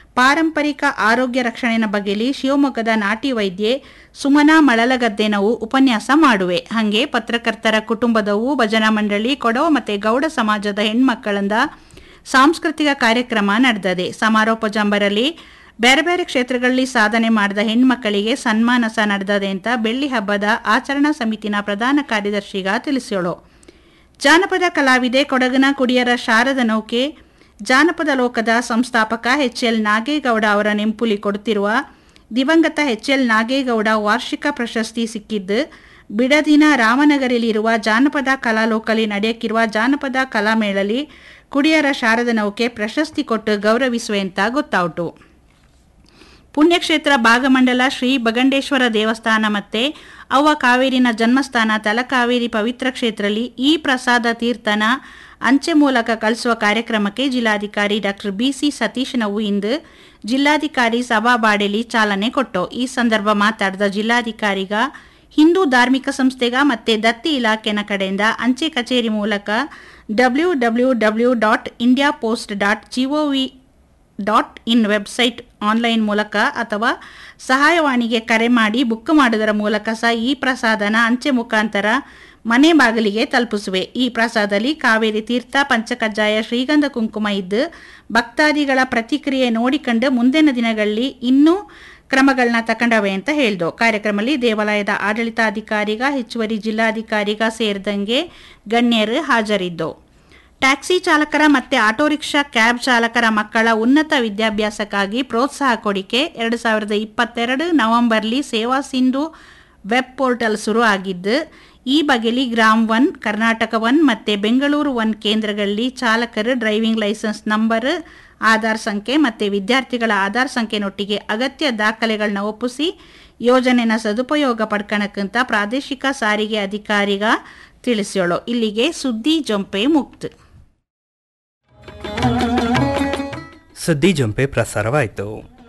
Speaker 13: ಪಾರಂಪರಿಕ ಆರೋಗ್ಯ ರಕ್ಷಣೆಯ ಬಗೆಲಿ ಶಿವಮೊಗ್ಗದ ನಾಟಿ ವೈದ್ಯೆ ಸುಮನಾ ಮಳಲಗದ್ದೆನವು ಉಪನ್ಯಾಸ ಮಾಡುವೆ ಹಾಗೆ ಪತ್ರಕರ್ತರ ಕುಟುಂಬದವು ಭಜನಾ ಮಂಡಳಿ ಕೊಡವ ಮತ್ತು ಗೌಡ ಸಮಾಜದ ಹೆಣ್ಮಕ್ಕಳಿಂದ ಸಾಂಸ್ಕೃತಿಕ ಕಾರ್ಯಕ್ರಮ ನಡೆದದೆ ಸಮಾರೋಪ ಜಂಬರಲ್ಲಿ ಬೇರೆ ಬೇರೆ ಕ್ಷೇತ್ರಗಳಲ್ಲಿ ಸಾಧನೆ ಮಾಡಿದ ಹೆಣ್ಮಕ್ಕಳಿಗೆ ಸನ್ಮಾನ ಸಹ ನಡೆದದೆ ಅಂತ ಬೆಳ್ಳಿ ಹಬ್ಬದ ಆಚರಣಾ ಸಮಿತಿನ ಪ್ರಧಾನ ಕಾರ್ಯದರ್ಶಿಗ ತಿಳಿಸೋಳು ಜಾನಪದ ಕಲಾವಿದೆ ಕೊಡಗಿನ ಕುಡಿಯರ ಶಾರದ ನೌಕೆ ಜಾನಪದ ಲೋಕದ ಸಂಸ್ಥಾಪಕ ಎಚ್ ಎಲ್ ನಾಗೇಗೌಡ ಅವರ ನೆಂಪುಲಿ ಕೊಡುತ್ತಿರುವ ದಿವಂಗತ ಎಚ್ ಎಲ್ ನಾಗೇಗೌಡ ವಾರ್ಷಿಕ ಪ್ರಶಸ್ತಿ ಸಿಕ್ಕಿದ್ದು ಬಿಡದಿನ ರಾಮನಗರಲ್ಲಿರುವ ಜಾನಪದ ಕಲಾಲೋಕಲ್ಲಿ ನಡೆಯಕ್ಕಿರುವ ಜಾನಪದ ಕಲಾಮೇಳಲ್ಲಿ ಕುಡಿಯರ ಶಾರದ ನೌಕೆ ಪ್ರಶಸ್ತಿ ಕೊಟ್ಟು ಗೌರವಿಸುವೆ ಅಂತ ಗೊತ್ತಾಯಿತು ಪುಣ್ಯಕ್ಷೇತ್ರ ಭಾಗಮಂಡಲ ಶ್ರೀ ಬಗಂಡೇಶ್ವರ ದೇವಸ್ಥಾನ ಮತ್ತೆ ಅವ್ವ ಕಾವೇರಿನ ಜನ್ಮಸ್ಥಾನ ತಲಕಾವೇರಿ ಪವಿತ್ರ ಕ್ಷೇತ್ರದಲ್ಲಿ ಈ ಪ್ರಸಾದ ತೀರ್ಥನ ಅಂಚೆ ಮೂಲಕ ಕಳಿಸುವ ಕಾರ್ಯಕ್ರಮಕ್ಕೆ ಜಿಲ್ಲಾಧಿಕಾರಿ ಡಾಕ್ಟರ್ ಬಿಸಿ ಸತೀಶ್ ನಾವು ಇಂದು ಜಿಲ್ಲಾಧಿಕಾರಿ ಸಭಾಬಾಡೆಲಿ ಚಾಲನೆ ಕೊಟ್ಟು ಈ ಸಂದರ್ಭ ಮಾತಾಡಿದ ಜಿಲ್ಲಾಧಿಕಾರಿಗ ಹಿಂದೂ ಧಾರ್ಮಿಕ ಸಂಸ್ಥೆಗ ಮತ್ತೆ ದತ್ತಿ ಇಲಾಖೆನ ಕಡೆಯಿಂದ ಅಂಚೆ ಕಚೇರಿ ಮೂಲಕ W W W dot India post dot gov dot in website online ಮೂಲಕ ಅಥವಾ ಸಹಾಯವಾಣಿಗೆ ಕರೆ ಮಾಡಿ ಬುಕ್ ಮಾಡುವುದರ ಮೂಲಕ ಸಹ ಈ ಪ್ರಸಾದನ ಅಂಚೆ ಮುಖಾಂತರ ಮನೆ ಬಾಗಿಲಿಗೆ ತಲುಪಿಸುವೆ ಈ ಪ್ರಸಾದದಲ್ಲಿ ಕಾವೇರಿ ತೀರ್ಥ ಪಂಚಕಜ್ಜಾಯ ಶ್ರೀಗಂಧ ಕುಂಕುಮ ಇದ್ದು ಭಕ್ತಾದಿಗಳ ಪ್ರತಿಕ್ರಿಯೆ ನೋಡಿಕೊಂಡು ಮುಂದಿನ ದಿನಗಳಲ್ಲಿ ಇನ್ನೂ ಕ್ರಮಗಳನ್ನ ತಗೊಂಡವೆ ಅಂತ ಹೇಳ್ದು ಕಾರ್ಯಕ್ರಮದಲ್ಲಿ ದೇವಾಲಯದ ಆಡಳಿತಾಧಿಕಾರಿಗ ಹೆಚ್ಚುವರಿ ಜಿಲ್ಲಾಧಿಕಾರಿಗ ಸೇರಿದಂಗೆ ಗಣ್ಯರು ಹಾಜರಿದ್ದು ಟ್ಯಾಕ್ಸಿ ಚಾಲಕರ ಮತ್ತೆ ಆಟೋ ರಿಕ್ಷಾ ಕ್ಯಾಬ್ ಚಾಲಕರ ಮಕ್ಕಳ ಉನ್ನತ ವಿದ್ಯಾಭ್ಯಾಸಕ್ಕಾಗಿ ಪ್ರೋತ್ಸಾಹ ಕೊಡಿಕೆ ಎರಡು ಸಾವಿರದ ಇಪ್ಪತ್ತೆರಡು ನವೆಂಬರ್ಲಿ ಸೇವಾ ಸಿಂಧು ವೆಬ್ ಪೋರ್ಟಲ್ ಶುರು ಆಗಿದ್ದು ಈ ಬಗೆಲಿ ಗ್ರಾಮ್ ಒನ್ ಕರ್ನಾಟಕ ಒನ್ ಮತ್ತು ಬೆಂಗಳೂರು ಒನ್ ಕೇಂದ್ರಗಳಲ್ಲಿ ಚಾಲಕರು ಡ್ರೈವಿಂಗ್ ಲೈಸೆನ್ಸ್ ನಂಬರ್ ಆಧಾರ್ ಸಂಖ್ಯೆ ಮತ್ತು ವಿದ್ಯಾರ್ಥಿಗಳ ಆಧಾರ್ ಸಂಖ್ಯೆನೊಟ್ಟಿಗೆ ಅಗತ್ಯ ದಾಖಲೆಗಳನ್ನ ಒಪ್ಪಿಸಿ ಯೋಜನೆನ ಸದುಪಯೋಗ ಪಡ್ಕಣಕ್ಕಂತ ಪ್ರಾದೇಶಿಕ ಸಾರಿಗೆ ಅಧಿಕಾರಿಗ ತಿಳಿಸ್ಯೋಳು ಇಲ್ಲಿಗೆ ಸುದ್ದಿ ಜೊಂಪೆ ಮುಕ್ತ
Speaker 2: ಸುದ್ದಿ ಜೊಂಪೆ ಪ್ರಸಾರವಾಯಿತು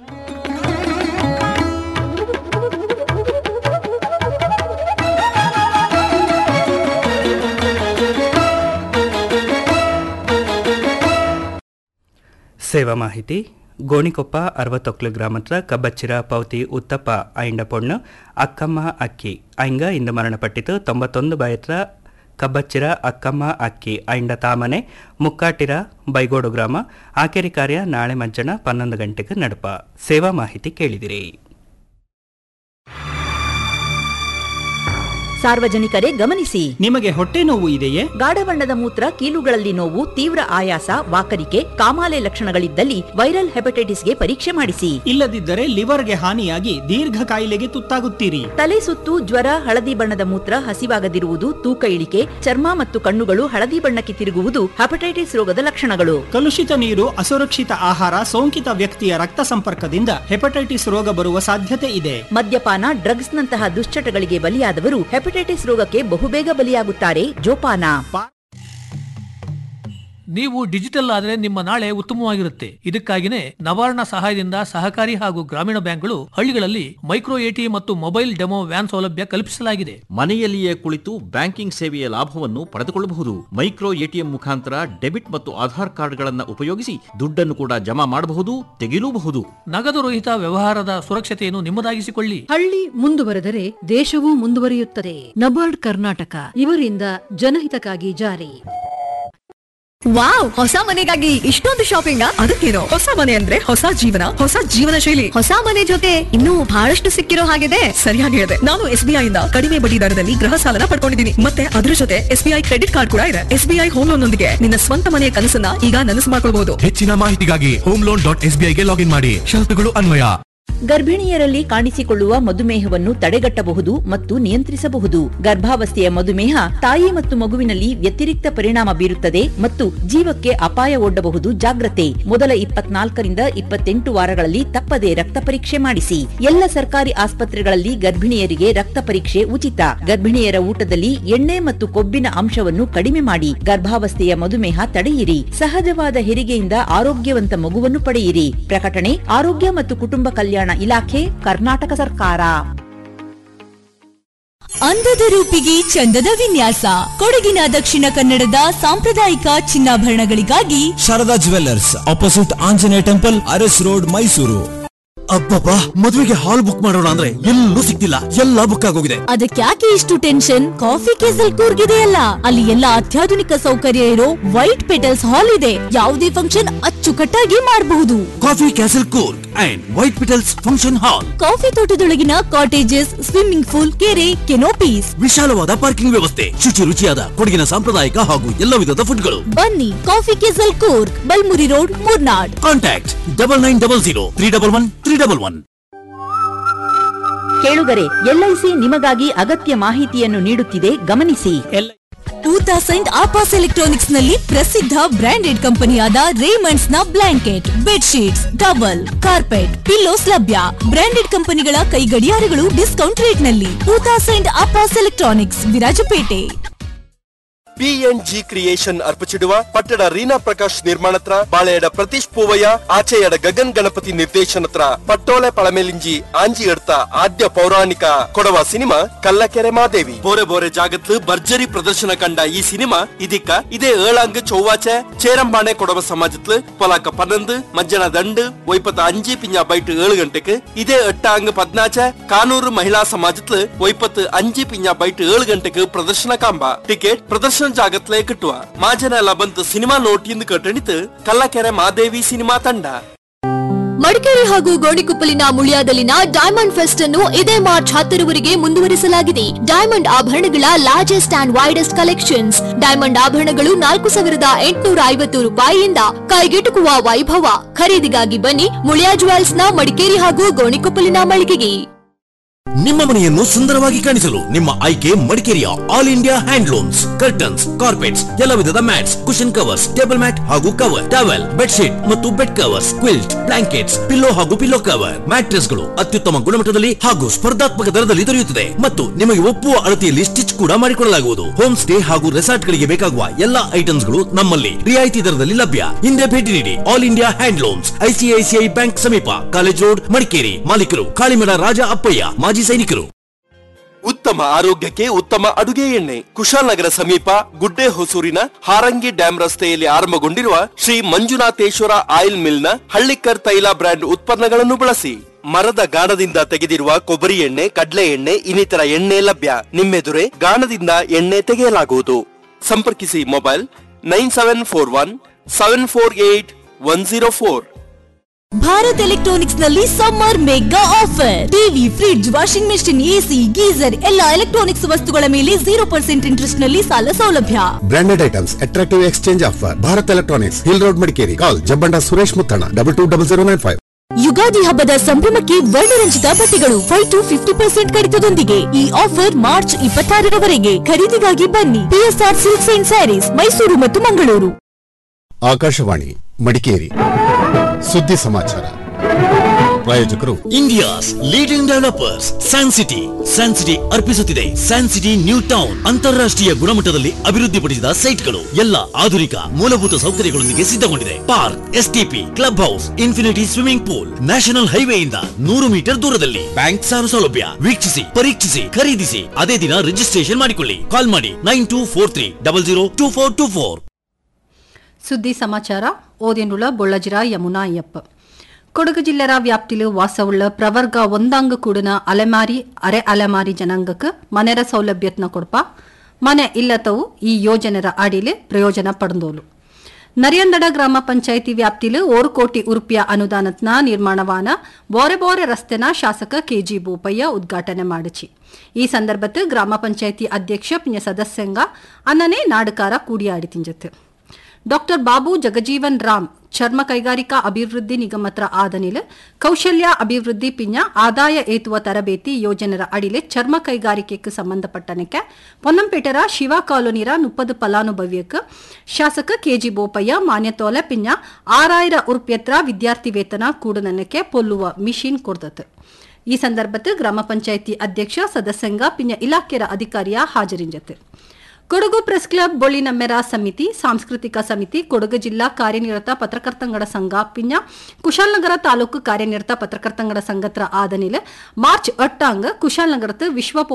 Speaker 2: ಸೇವಾ ಮಾಹಿತಿ ಗೋಣಿಕೊಪ್ಪ ಅರವತ್ತೊಕ್ಲು ಗ್ರಾಮದ ಕಬ್ಬಚ್ಚಿರ ಪೌತಿ ಉತ್ತಪ್ಪ ಐಂಡ ಪೊಣ್ಣು ಅಕ್ಕಮ್ಮ ಅಕ್ಕಿ ಐಂಗ ಇಂದು ಮರಣಪಟ್ಟಿತು ತೊಂಬತ್ತೊಂದು ಬಯತ್ರ ಕಬ್ಬಚ್ಚಿರ ಅಕ್ಕಮ್ಮ ಅಕ್ಕಿ ಐಂಡ ತಾಮನೆ ಮುಕ್ಕಾಟಿರ ಬೈಗೋಡು ಗ್ರಾಮ ಆಕೆರಿ ಕಾರ್ಯ ನಾಳೆ ಮಧ್ಯಾಹ್ನ ಪನ್ನೊಂದು ಗಂಟೆಗೆ ನಡುಪ ಸೇವಾ ಮಾಹಿತಿ ಕೇಳಿದಿರಿ
Speaker 14: ಸಾರ್ವಜನಿಕರೇ ಗಮನಿಸಿ
Speaker 15: ನಿಮಗೆ ಹೊಟ್ಟೆ ನೋವು ಇದೆಯೇ
Speaker 14: ಗಾಢ ಬಣ್ಣದ ಮೂತ್ರ ಕೀಲುಗಳಲ್ಲಿ ನೋವು ತೀವ್ರ ಆಯಾಸ ವಾಕರಿಕೆ ಕಾಮಾಲೆ ಲಕ್ಷಣಗಳಿದ್ದಲ್ಲಿ ವೈರಲ್ ಹೆಪಟೈಟಿಸ್ಗೆ ಪರೀಕ್ಷೆ ಮಾಡಿಸಿ
Speaker 15: ಇಲ್ಲದಿದ್ದರೆ ಲಿವರ್ಗೆ ಹಾನಿಯಾಗಿ ದೀರ್ಘ ಕಾಯಿಲೆಗೆ ತುತ್ತಾಗುತ್ತೀರಿ
Speaker 14: ತಲೆ ಸುತ್ತು ಜ್ವರ ಹಳದಿ ಬಣ್ಣದ ಮೂತ್ರ ಹಸಿವಾಗದಿರುವುದು ತೂಕ ಇಳಿಕೆ ಚರ್ಮ ಮತ್ತು ಕಣ್ಣುಗಳು ಹಳದಿ ಬಣ್ಣಕ್ಕೆ ತಿರುಗುವುದು ಹೆಪಟೈಟಿಸ್ ರೋಗದ ಲಕ್ಷಣಗಳು
Speaker 15: ಕಲುಷಿತ ನೀರು ಅಸುರಕ್ಷಿತ ಆಹಾರ ಸೋಂಕಿತ ವ್ಯಕ್ತಿಯ ರಕ್ತ ಸಂಪರ್ಕದಿಂದ ಹೆಪಟೈಟಿಸ್ ರೋಗ ಬರುವ ಸಾಧ್ಯತೆ ಇದೆ
Speaker 14: ಮದ್ಯಪಾನ ಡ್ರಗ್ಸ್ ನಂತಹ ದುಶ್ಚಟಗಳಿಗೆ ಬಲಿಯಾದವರು ಹೆಪಟೈಟಿಸ್ ರೋಗಕ್ಕೆ ಬಹುಬೇಗ ಬಲಿಯಾಗುತ್ತಾರೆ ಜೋಪಾನ
Speaker 16: ನೀವು ಡಿಜಿಟಲ್ ಆದ್ರೆ ನಿಮ್ಮ ನಾಳೆ ಉತ್ತಮವಾಗಿರುತ್ತೆ ಇದಕ್ಕಾಗಿನೇ ನವಾರ್ಣ ಸಹಾಯದಿಂದ ಸಹಕಾರಿ ಹಾಗೂ ಗ್ರಾಮೀಣ ಬ್ಯಾಂಕ್ಗಳು ಹಳ್ಳಿಗಳಲ್ಲಿ ಮೈಕ್ರೋ ಎಟಿ ಮತ್ತು ಮೊಬೈಲ್ ಡೆಮೋ ವ್ಯಾನ್ ಸೌಲಭ್ಯ ಕಲ್ಪಿಸಲಾಗಿದೆ
Speaker 17: ಮನೆಯಲ್ಲಿಯೇ ಕುಳಿತು ಬ್ಯಾಂಕಿಂಗ್ ಸೇವೆಯ ಲಾಭವನ್ನು ಪಡೆದುಕೊಳ್ಳಬಹುದು ಮೈಕ್ರೋ ಎಟಿಎಂ ಮುಖಾಂತರ ಡೆಬಿಟ್ ಮತ್ತು ಆಧಾರ್ ಕಾರ್ಡ್ಗಳನ್ನು ಉಪಯೋಗಿಸಿ ದುಡ್ಡನ್ನು ಕೂಡ ಜಮಾ ಮಾಡಬಹುದು ತೆಗೆಯಲೂಬಹುದು
Speaker 16: ನಗದು ರಹಿತ ವ್ಯವಹಾರದ ಸುರಕ್ಷತೆಯನ್ನು ನಿಮ್ಮದಾಗಿಸಿಕೊಳ್ಳಿ
Speaker 18: ಹಳ್ಳಿ ಮುಂದುವರೆದರೆ ದೇಶವೂ ಮುಂದುವರಿಯುತ್ತದೆ ನಬಾರ್ಡ್ ಕರ್ನಾಟಕ ಇವರಿಂದ ಜನಹಿತಕ್ಕಾಗಿ ಜಾರಿ
Speaker 19: ವಾವ್ ಹೊಸ ಮನೆಗಾಗಿ ಇಷ್ಟೊಂದು ಶಾಪಿಂಗ್ ಅದಕ್ಕೇನು ಹೊಸ ಮನೆ ಅಂದ್ರೆ ಹೊಸ ಜೀವನ ಹೊಸ ಜೀವನ ಶೈಲಿ ಹೊಸ ಮನೆ ಜೊತೆ ಇನ್ನೂ ಬಹಳಷ್ಟು ಸಿಕ್ಕಿರೋ ಹಾಗಿದೆ ಸರಿಯಾಗಿ ಹೇಳಿದೆ ನಾನು ಎಸ್ ಬಿ ಇಂದ ಕಡಿಮೆ ಬಡ್ಡಿ ದರದಲ್ಲಿ ಗೃಹ ಸಾಲನ ಪಡ್ಕೊಂಡಿದ್ದೀನಿ ಮತ್ತೆ ಅದ್ರ ಜೊತೆ S B I credit card ಕೂಡ ಇದೆ S B I home loan ನೊಂದಿಗೆ ನಿನ್ನ ಸ್ವಂತ ಮನೆಯ ಕನಸನ್ನ ಈಗ ನನಸು ಮಾಡ್ಕೊಳ್ಬಹುದು
Speaker 20: ಹೆಚ್ಚಿನ ಮಾಹಿತಿಗಾಗಿ ಹೋಮ್ ಲೋನ್ ಡಾಟ್ ಎಸ್ ಗೆ ಲಾಗಿನ್ ಮಾಡಿ ಷರತ್ತುಗಳು ಅನ್ವಯ
Speaker 14: ಗರ್ಭಿಣಿಯರಲ್ಲಿ ಕಾಣಿಸಿಕೊಳ್ಳುವ ಮಧುಮೇಹವನ್ನು ತಡೆಗಟ್ಟಬಹುದು ಮತ್ತು ನಿಯಂತ್ರಿಸಬಹುದು ಗರ್ಭಾವಸ್ಥೆಯ ಮಧುಮೇಹ ತಾಯಿ ಮತ್ತು ಮಗುವಿನಲ್ಲಿ ವ್ಯತಿರಿಕ್ತ ಪರಿಣಾಮ ಬೀರುತ್ತದೆ ಮತ್ತು ಜೀವಕ್ಕೆ ಅಪಾಯ ಒಡ್ಡಬಹುದು ಜಾಗ್ರತೆ ಮೊದಲ ಇಪ್ಪತ್ನಾಲ್ಕರಿಂದ ಇಪ್ಪತ್ತೆಂಟು ವಾರಗಳಲ್ಲಿ ತಪ್ಪದೆ ರಕ್ತ ಪರೀಕ್ಷೆ ಮಾಡಿಸಿ ಎಲ್ಲ ಸರ್ಕಾರಿ ಆಸ್ಪತ್ರೆಗಳಲ್ಲಿ ಗರ್ಭಿಣಿಯರಿಗೆ ರಕ್ತ ಪರೀಕ್ಷೆ ಉಚಿತ ಗರ್ಭಿಣಿಯರ ಊಟದಲ್ಲಿ ಎಣ್ಣೆ ಮತ್ತು ಕೊಬ್ಬಿನ ಅಂಶವನ್ನು ಕಡಿಮೆ ಮಾಡಿ ಗರ್ಭಾವಸ್ಥೆಯ ಮಧುಮೇಹ ತಡೆಯಿರಿ ಸಹಜವಾದ ಹೆರಿಗೆಯಿಂದ ಆರೋಗ್ಯವಂತ ಮಗುವನ್ನು ಪಡೆಯಿರಿ ಪ್ರಕಟಣೆ ಆರೋಗ್ಯ ಮತ್ತು ಕುಟುಂಬ ಕಲ್ಯಾಣ ಇಲಾಖೆ ಕರ್ನಾಟಕ ಸರ್ಕಾರ
Speaker 21: ಅಂದದ ರೂಪಿಗೆ ಚಂದದ ವಿನ್ಯಾಸ ಕೊಡಗಿನ ದಕ್ಷಿಣ ಕನ್ನಡದ ಸಾಂಪ್ರದಾಯಿಕ ಚಿನ್ನಾಭರಣಗಳಿಗಾಗಿ
Speaker 22: Sharada jewellers opposite Anjaneya temple Aras road Mysuru ಅಬ್ಬಬ್ಬಾ ಮದುವೆಗೆ ಹಾಲ್ ಬುಕ್ ಮಾಡೋಣ ಅಂದ್ರೆ ಎಲ್ಲೂ ಸಿಗ್ತಿಲ್ಲ ಎಲ್ಲ ಬುಕ್ ಆಗೋಗಿದೆ
Speaker 21: ಅದಕ್ಯಾಕೆ ಇಷ್ಟು ಟೆನ್ಷನ್ ಕಾಫಿ ಕೇಸಲ್ ಕೂರ್ಗಿದೆಯಲ್ಲ ಅಲ್ಲಿ ಎಲ್ಲ ಅತ್ಯಾಧುನಿಕ ಸೌಕರ್ಯ ಇರೋ ವೈಟ್ ಪೆಟಲ್ಸ್ ಹಾಲ್ ಇದೆ ಯಾವುದೇ ಫಂಕ್ಷನ್ ಅಚ್ಚುಕಟ್ಟಾಗಿ ಮಾಡಬಹುದು
Speaker 22: Coffee Castle Coorg and White Petals function hall
Speaker 21: coffee ತೋಟದೊಳಗಿನ ಕಾಟೇಜಸ್ ಸ್ವಿಮ್ಮಿಂಗ್ ಪೂಲ್ ಕೆರೆ ಕೆನೋಪೀಸ್
Speaker 22: ವಿಶಾಲವಾದ ಪಾರ್ಕಿಂಗ್ ವ್ಯವಸ್ಥೆ ಶುಚಿ ರುಚಿಯಾದ ಕೊಡಗಿನ ಸಾಂಪ್ರದಾಯಿಕ ಹಾಗೂ ಎಲ್ಲ ವಿಧದ ಫುಡ್ಗಳು
Speaker 21: ಬನ್ನಿ Coffee Castle Coorg Balmuri road Murnad
Speaker 22: contact double nine double zero three double one three double one
Speaker 14: ಕೇಳುಗರೆ ಎಲ್ಐಸಿ ನಿಮಗಾಗಿ ಅಗತ್ಯ ಮಾಹಿತಿಯನ್ನು ನೀಡುತ್ತಿದೆ ಗಮನಿಸಿ
Speaker 21: ಊತಾ ಸೈಂಟ್ ಆಪಾಸ್ ಎಲೆಕ್ಟ್ರಾನಿಕ್ಸ್ ನಲ್ಲಿ ಪ್ರಸಿದ್ಧ ಬ್ರಾಂಡೆಡ್ ಕಂಪನಿಯಾದ ರೇಮಂಡ್ಸ್ ನ blanket bedsheets towel carpet pillows ಲಭ್ಯ ಬ್ರಾಂಡೆಡ್ ಕಂಪನಿಗಳ ಕೈ ಗಡಿಯಾರಗಳು ಡಿಸ್ಕೌಂಟ್ ರೇಟ್ ನಲ್ಲಿ ಊತಾ ಸೈಂಟ್ Apas electronics Virajpet
Speaker 23: PNG creation ಅರ್ಪಿಸಿಡುವ ಪಟ್ಟಣ ರೀನಾ ಪ್ರಕಾಶ್ ನಿರ್ಮಾಣತ್ರ ಬಾಳೆಯಡ ಪ್ರತೀಶ್ ಪೂವಯ್ಯ ಆಚೆಯಡ ಗಗನ್ ಗಣಪತಿ ನಿರ್ದೇಶನತ್ರ ಪಟ್ಟೋಳೆ ಪಳಮೇಲಿಂಜಿ ಆಂಜಿ ಎಡ್ತ ಆದ್ಯ ಪೌರಾಣಿಕ ಕೊಡವ ಸಿನಿಮಾ ಕಲ್ಲಕೆರೆ ಮಾದೇವಿ ಬೋರೆ ಬೋರೆ ಜಾಗತ್ಲು ಭರ್ಜರಿ ಪ್ರದರ್ಶನ ಕಂಡ ಈ ಸಿನಿಮಾ ಇದಕ್ಕ ಇದೇ ಏಳಂಗ್ ಚೌವಾಚೆ ചേരമ്പാണെ കുടവ സമാജത്തില് പൊലാക്ക പതിനൊന്ന് മജ്ജന രണ്ട് ഒയ്പത്ത് അഞ്ച് പിഞ്ഞ ബൈട്ട് ഏഴ് ഗಂಟೆಗೆ ಇದೇ ಎಟ್ಟಾಂಗ್ ಪದ್ನಾಚ ಕಾನೂರು ಮಹಿಳಾ ಸಮಾಜತ್ಲು ಒಯ್ಪತ್ತು ಅಂಜಿ ಪಿಂಜ ಬೈಟ್ ಏಳು ಗಂಟೆಗೆ ಪ್ರದರ್ಶನ ಕಾಂಬ ಟಿಕೆಟ್ ಪ್ರದರ್ಶನ ಜಾಗತ್ಲೆ ಕಿಟ್ಟುವ ಮಾಜನ ಎಲ್ಲ ಬಂತು ಸಿನಿಮಾ ನೋಟಿಯಿಂದ ಕಟ್ಟಣಿತು ಕಲ್ಲಕೆರೆ ಮಾದೇವಿ ಸಿನಿಮಾ ತಂಡ
Speaker 24: ಮಡಿಕೇರಿ ಹಾಗೂ ಗೋಣಿಕೊಪ್ಪಲಿನ ಮುಳಿಯಾದಲ್ಲಿನ ಡೈಮಂಡ್ ಫೆಸ್ಟ್ ಅನ್ನು ಇದೇ ಮಾರ್ಚ್ ಹತ್ತರವರೆಗೆ ಮುಂದುವರಿಸಲಾಗಿದೆ ಡೈಮಂಡ್ ಆಭರಣಗಳ largest and widest collections diamond ಆಭರಣಗಳು ನಾಲ್ಕು ಸಾವಿರದ ಎಂಟುನೂರ ಐವತ್ತು ರೂಪಾಯಿಯಿಂದ ಕೈಗೆಟುಕುವ ವೈಭವ ಖರೀದಿಗಾಗಿ ಬನ್ನಿ ಮುಳಿಯಾ ಜುವೆಲ್ಸ್ ನ ಮಡಿಕೇರಿ ಹಾಗೂ ಗೋಣಿಕೊಪ್ಪಲಿನ ಮಳಿಗೆಗೆ
Speaker 22: ನಿಮ್ಮ ಮನೆಯನ್ನು ಸುಂದರವಾಗಿ ಕಾಣಿಸಲು ನಿಮ್ಮ ಆಯ್ಕೆ ಮಡಿಕೇರಿಯ all India handlooms curtains carpets ಎಲ್ಲ ವಿಧದ mats cushion covers table mat ಹಾಗೂ ಕವರ್ ಟವೆಲ್ ಬೆಡ್ಶೀಟ್ ಮತ್ತು bed covers quilt blankets pillow ಹಾಗೂ ಪಿಲ್ಲೋ ಕವರ್ ಮ್ಯಾಟ್ರೆಸ್ ಗಳು ಅತ್ಯುತ್ತಮ ಗುಣಮಟ್ಟದಲ್ಲಿ ಹಾಗೂ ಸ್ಪರ್ಧಾತ್ಮಕ ದರದಲ್ಲಿ ದೊರೆಯುತ್ತದೆ ಮತ್ತು ನಿಮಗೆ ಒಪ್ಪುವ ಅಳತೆಯಲ್ಲಿ ಸ್ಟಿಚ್ ಕೂಡ ಮಾಡಿಕೊಳ್ಳಲಾಗುವುದು ಹೋಮ್ ಸ್ಟೇ ಹಾಗೂ ರೆಸಾರ್ಟ್ ಗಳಿಗೆ ಬೇಕಾಗುವ ಎಲ್ಲಾ ಐಟಮ್ಸ್ ಗಳು ನಮ್ಮಲ್ಲಿ ರಿಯಾಯಿತಿ ದರದಲ್ಲಿ ಲಭ್ಯ ಹಿಂದೆ ಭೇಟಿ ನೀಡಿ all India handlooms ICICI bank ಸಮೀಪ ಕಾಲೇಜ್ ರೋಡ್ ಮಡಿಕೇರಿ ಮಾಲೀಕರು ಕಾಳಿಮಡ ರಾಜ ಅಪ್ಪಯ್ಯ ಮಾಜಿ ಸೈನಿಕರು
Speaker 23: ಉತ್ತಮ ಆರೋಗ್ಯಕ್ಕೆ ಉತ್ತಮ ಅಡುಗೆ ಎಣ್ಣೆ ಕುಶಾಲನಗರ ಸಮೀಪ ಗುಡ್ಡೆ ಹೊಸೂರಿನ ಹಾರಂಗಿ ಡ್ಯಾಂ ರಸ್ತೆಯಲ್ಲಿ ಆರಂಭಗೊಂಡಿರುವ ಶ್ರೀ ಮಂಜುನಾಥೇಶ್ವರ ಆಯಿಲ್ ಮಿಲ್ನ ಹಳ್ಳಿಕರ್ ತೈಲ ಬ್ರ್ಯಾಂಡ್ ಉತ್ಪನ್ನಗಳನ್ನು ಬಳಸಿ ಮರದ ಗಾಣದಿಂದ ತೆಗೆದಿರುವ ಕೊಬ್ಬರಿ ಎಣ್ಣೆ ಕಡ್ಲೆ ಎಣ್ಣೆ ಇನ್ನಿತರ ಎಣ್ಣೆ ಲಭ್ಯ ನಿಮ್ಮೆದುರೆ ಗಾಣದಿಂದ ಎಣ್ಣೆ ತೆಗೆಯಲಾಗುವುದು ಸಂಪರ್ಕಿಸಿ mobile nine seven four one seven four eight one zero four
Speaker 21: Bharat electronics ನಲ್ಲಿ summer mega offer TV fridge washing machine AC geyser ಎಲ್ಲ ಎಲೆಕ್ಟ್ರಾನಿಕ್ಸ್ ವಸ್ತುಗಳ ಮೇಲೆ ಜೀರೋ ಪರ್ಸೆಂಟ್ ಇಂಟ್ರೆಸ್ಟ್ ನಲ್ಲಿ ಸಾಲ ಸೌಲಭ್ಯ
Speaker 25: branded items attractive exchange offer Bharat electronics hill road Madikeri call Jabbanda Suresh Muthanna double two double zero nine five
Speaker 21: Ugadi ಹಬ್ಬದ ಸಂಭ್ರಮಕ್ಕೆ ವರ್ಣರಂಜಿತ ಬಟ್ಟೆಗಳು ಫೈವ್ ಟು ಫಿಫ್ಟಿ ಪರ್ಸೆಂಟ್ ಕಡಿತದೊಂದಿಗೆ ಈ ಆಫರ್ ಮಾರ್ಚ್ ಇಪ್ಪತ್ತಾರರವರೆಗೆ ಖರೀದಿಗಾಗಿ ಬನ್ನಿ PSR silks and sarees Mysuru ಮತ್ತು ಮಂಗಳೂರು
Speaker 25: ಆಕಾಶವಾಣಿ ಮಡಿಕೇರಿ ಸುದ್ದಿ ಸಮಾಚಾರ ಪ್ರಾಯೋಜಕರು
Speaker 22: India's leading developers San City San City ಅರ್ಪಿಸುತ್ತಿದೆ ಸ್ಯಾನ್ ಸಿಟಿ ನ್ಯೂ ಟೌನ್ ಅಂತಾರಾಷ್ಟ್ರೀಯ ಗುಣಮಟ್ಟದಲ್ಲಿ ಅಭಿವೃದ್ಧಿಪಡಿಸಿದ ಸೈಟ್ಗಳು ಎಲ್ಲ ಆಧುನಿಕ ಮೂಲಭೂತ ಸೌಕರ್ಯಗಳೊಂದಿಗೆ ಸಿದ್ಧಗೊಂಡಿದೆ park STP club house infinity swimming pool national ಹೈವೇಯಿಂದ ನೂರು ಮೀಟರ್ ದೂರದಲ್ಲಿ ಬ್ಯಾಂಕ್ ಸಾಲ ಸೌಲಭ್ಯ ವೀಕ್ಷಿಸಿ ಪರೀಕ್ಷಿಸಿ ಖರೀದಿಸಿ ಅದೇ ದಿನ ರಿಜಿಸ್ಟ್ರೇಷನ್ ಮಾಡಿಕೊಳ್ಳಿ ಕಾಲ್ ಮಾಡಿ nine two four three double zero two four two four
Speaker 26: ಸುದ್ದಿ ಸಮಾಚಾರ ಓದಿನುಳ ಬೊಳ್ಳಜಿರ ಯಮುನಾ ಅಯ್ಯಪ್ಪ ಕೊಡಗು ಜಿಲ್ಲೆರ ವ್ಯಾಪ್ತಿಲು ವಾಸವುಳ್ಳ ಪ್ರವರ್ಗ ಒಂದಾಂಗ ಕೂಡನ ಅಲೆಮಾರಿ ಅರೆ ಅಲೆಮಾರಿ ಜನಾಂಗಕ್ಕೆ ಮನೆರ ಸೌಲಭ್ಯತ್ನ ಕೊಡ್ಪ ಮನೆ ಇಲ್ಲತವು ಈ ಯೋಜನೆರ ಅಡಿಲಿ ಪ್ರಯೋಜನ ಪಡೆದೋಲು ನರಿಯಂದಡ ಗ್ರಾಮ ಪಂಚಾಯಿತಿ ವ್ಯಾಪ್ತಿಲು ಓರು ಕೋಟಿ ಉರುಪಿಯ ಅನುದಾನತ್ನ ನಿರ್ಮಾಣವಾನ ಬೋರೆ ಬೋರೆ ರಸ್ತೆನ ಶಾಸಕ ಕೆಜಿ ಬೋಪಯ್ಯ ಉದ್ಘಾಟನೆ ಮಾಡಿಚಿ ಈ ಸಂದರ್ಭത്തിൽ ಗ್ರಾಮ ಪಂಚಾಯಿತಿ ಅಧ್ಯಕ್ಷ ಪಿಂಜ ಸದಸ್ಯಂಗ ಅನ್ನನೆ ನಾಡಕಾರ ಕೂಡಿಯಾಡಿ ತಿಂಜತ್ತು ಡಾಕ್ಟರ್ ಬಾಬು ಜಗಜೀವನ್ ರಾಮ್ ಚರ್ಮ ಕೈಗಾರಿಕಾ ಅಭಿವೃದ್ಧಿ ನಿಗಮತ್ರ ಆದನಿಲ್ ಕೌಶಲ್ಯ ಅಭಿವೃದ್ಧಿ ಪಿಂಜ ಆದಾಯ ಏತುವ ತರಬೇತಿ ಯೋಜನೆರ ಅಡಿಲೆ ಚರ್ಮ ಕೈಗಾರಿಕೆಗೆ ಸಂಬಂಧಪಟ್ಟನಕ್ಕೆ ಪೊನ್ನಂಪೇಟೆರ ಶಿವ ಕಾಲೋನಿರ ಮುಪ್ಪದು ಫಲಾನುಭವಿಯಕ್ಕೆ ಶಾಸಕ ಕೆಜಿ ಬೋಪಯ್ಯ ಮಾನ್ಯತೋಲೆ ಪಿಂಜ ಆರಾಯಿರ ಉರುಪ್ಯತ್ರ ವಿದ್ಯಾರ್ಥಿ ವೇತನ ಕೂಡನಕ್ಕೆ ಪೊಲ್ಲುವ ಮಿಷಿನ್ ಕೊಡ್ದತ್ತು ಈ ಸಂದರ್ಭത്തിൽ ಗ್ರಾಮ ಪಂಚಾಯಿತಿ ಅಧ್ಯಕ್ಷ ಸದಸ್ಯಂಗ ಪಿಂಜ ಇಲಾಖೆರ ಅಧಿಕಾರಿಯ ಹಾಜರಿಂಜತೆ ಕೊಡಗು ಪ್ರೆಸ್ ಕ್ಲಬ್ ಬೊಳ್ಳಿನಮ್ಮೆರ ಸಮಿತಿ ಸಾಂಸ್ಕೃತಿಕ ಸಮಿತಿ ಕೊಡಗು ಜಿಲ್ಲಾ ಕಾರ್ಯನಿರತ ಪತ್ರಕರ್ತಂಗಡ ಸಂಘ ಪಿಂಜ ಕುಶಾಲನಗರ ತಾಲೂಕು ಕಾರ್ಯನಿರತ ಪತ್ರಕರ್ತಂಗಡ ಸಂಘತ್ರ ಆದನಿಲ್ ಮಾರ್ಚ್ ಎಟ್ಟಾಂಗ್ ಕುಶಾಲನಗರത്ത് ವಿಶ್ವ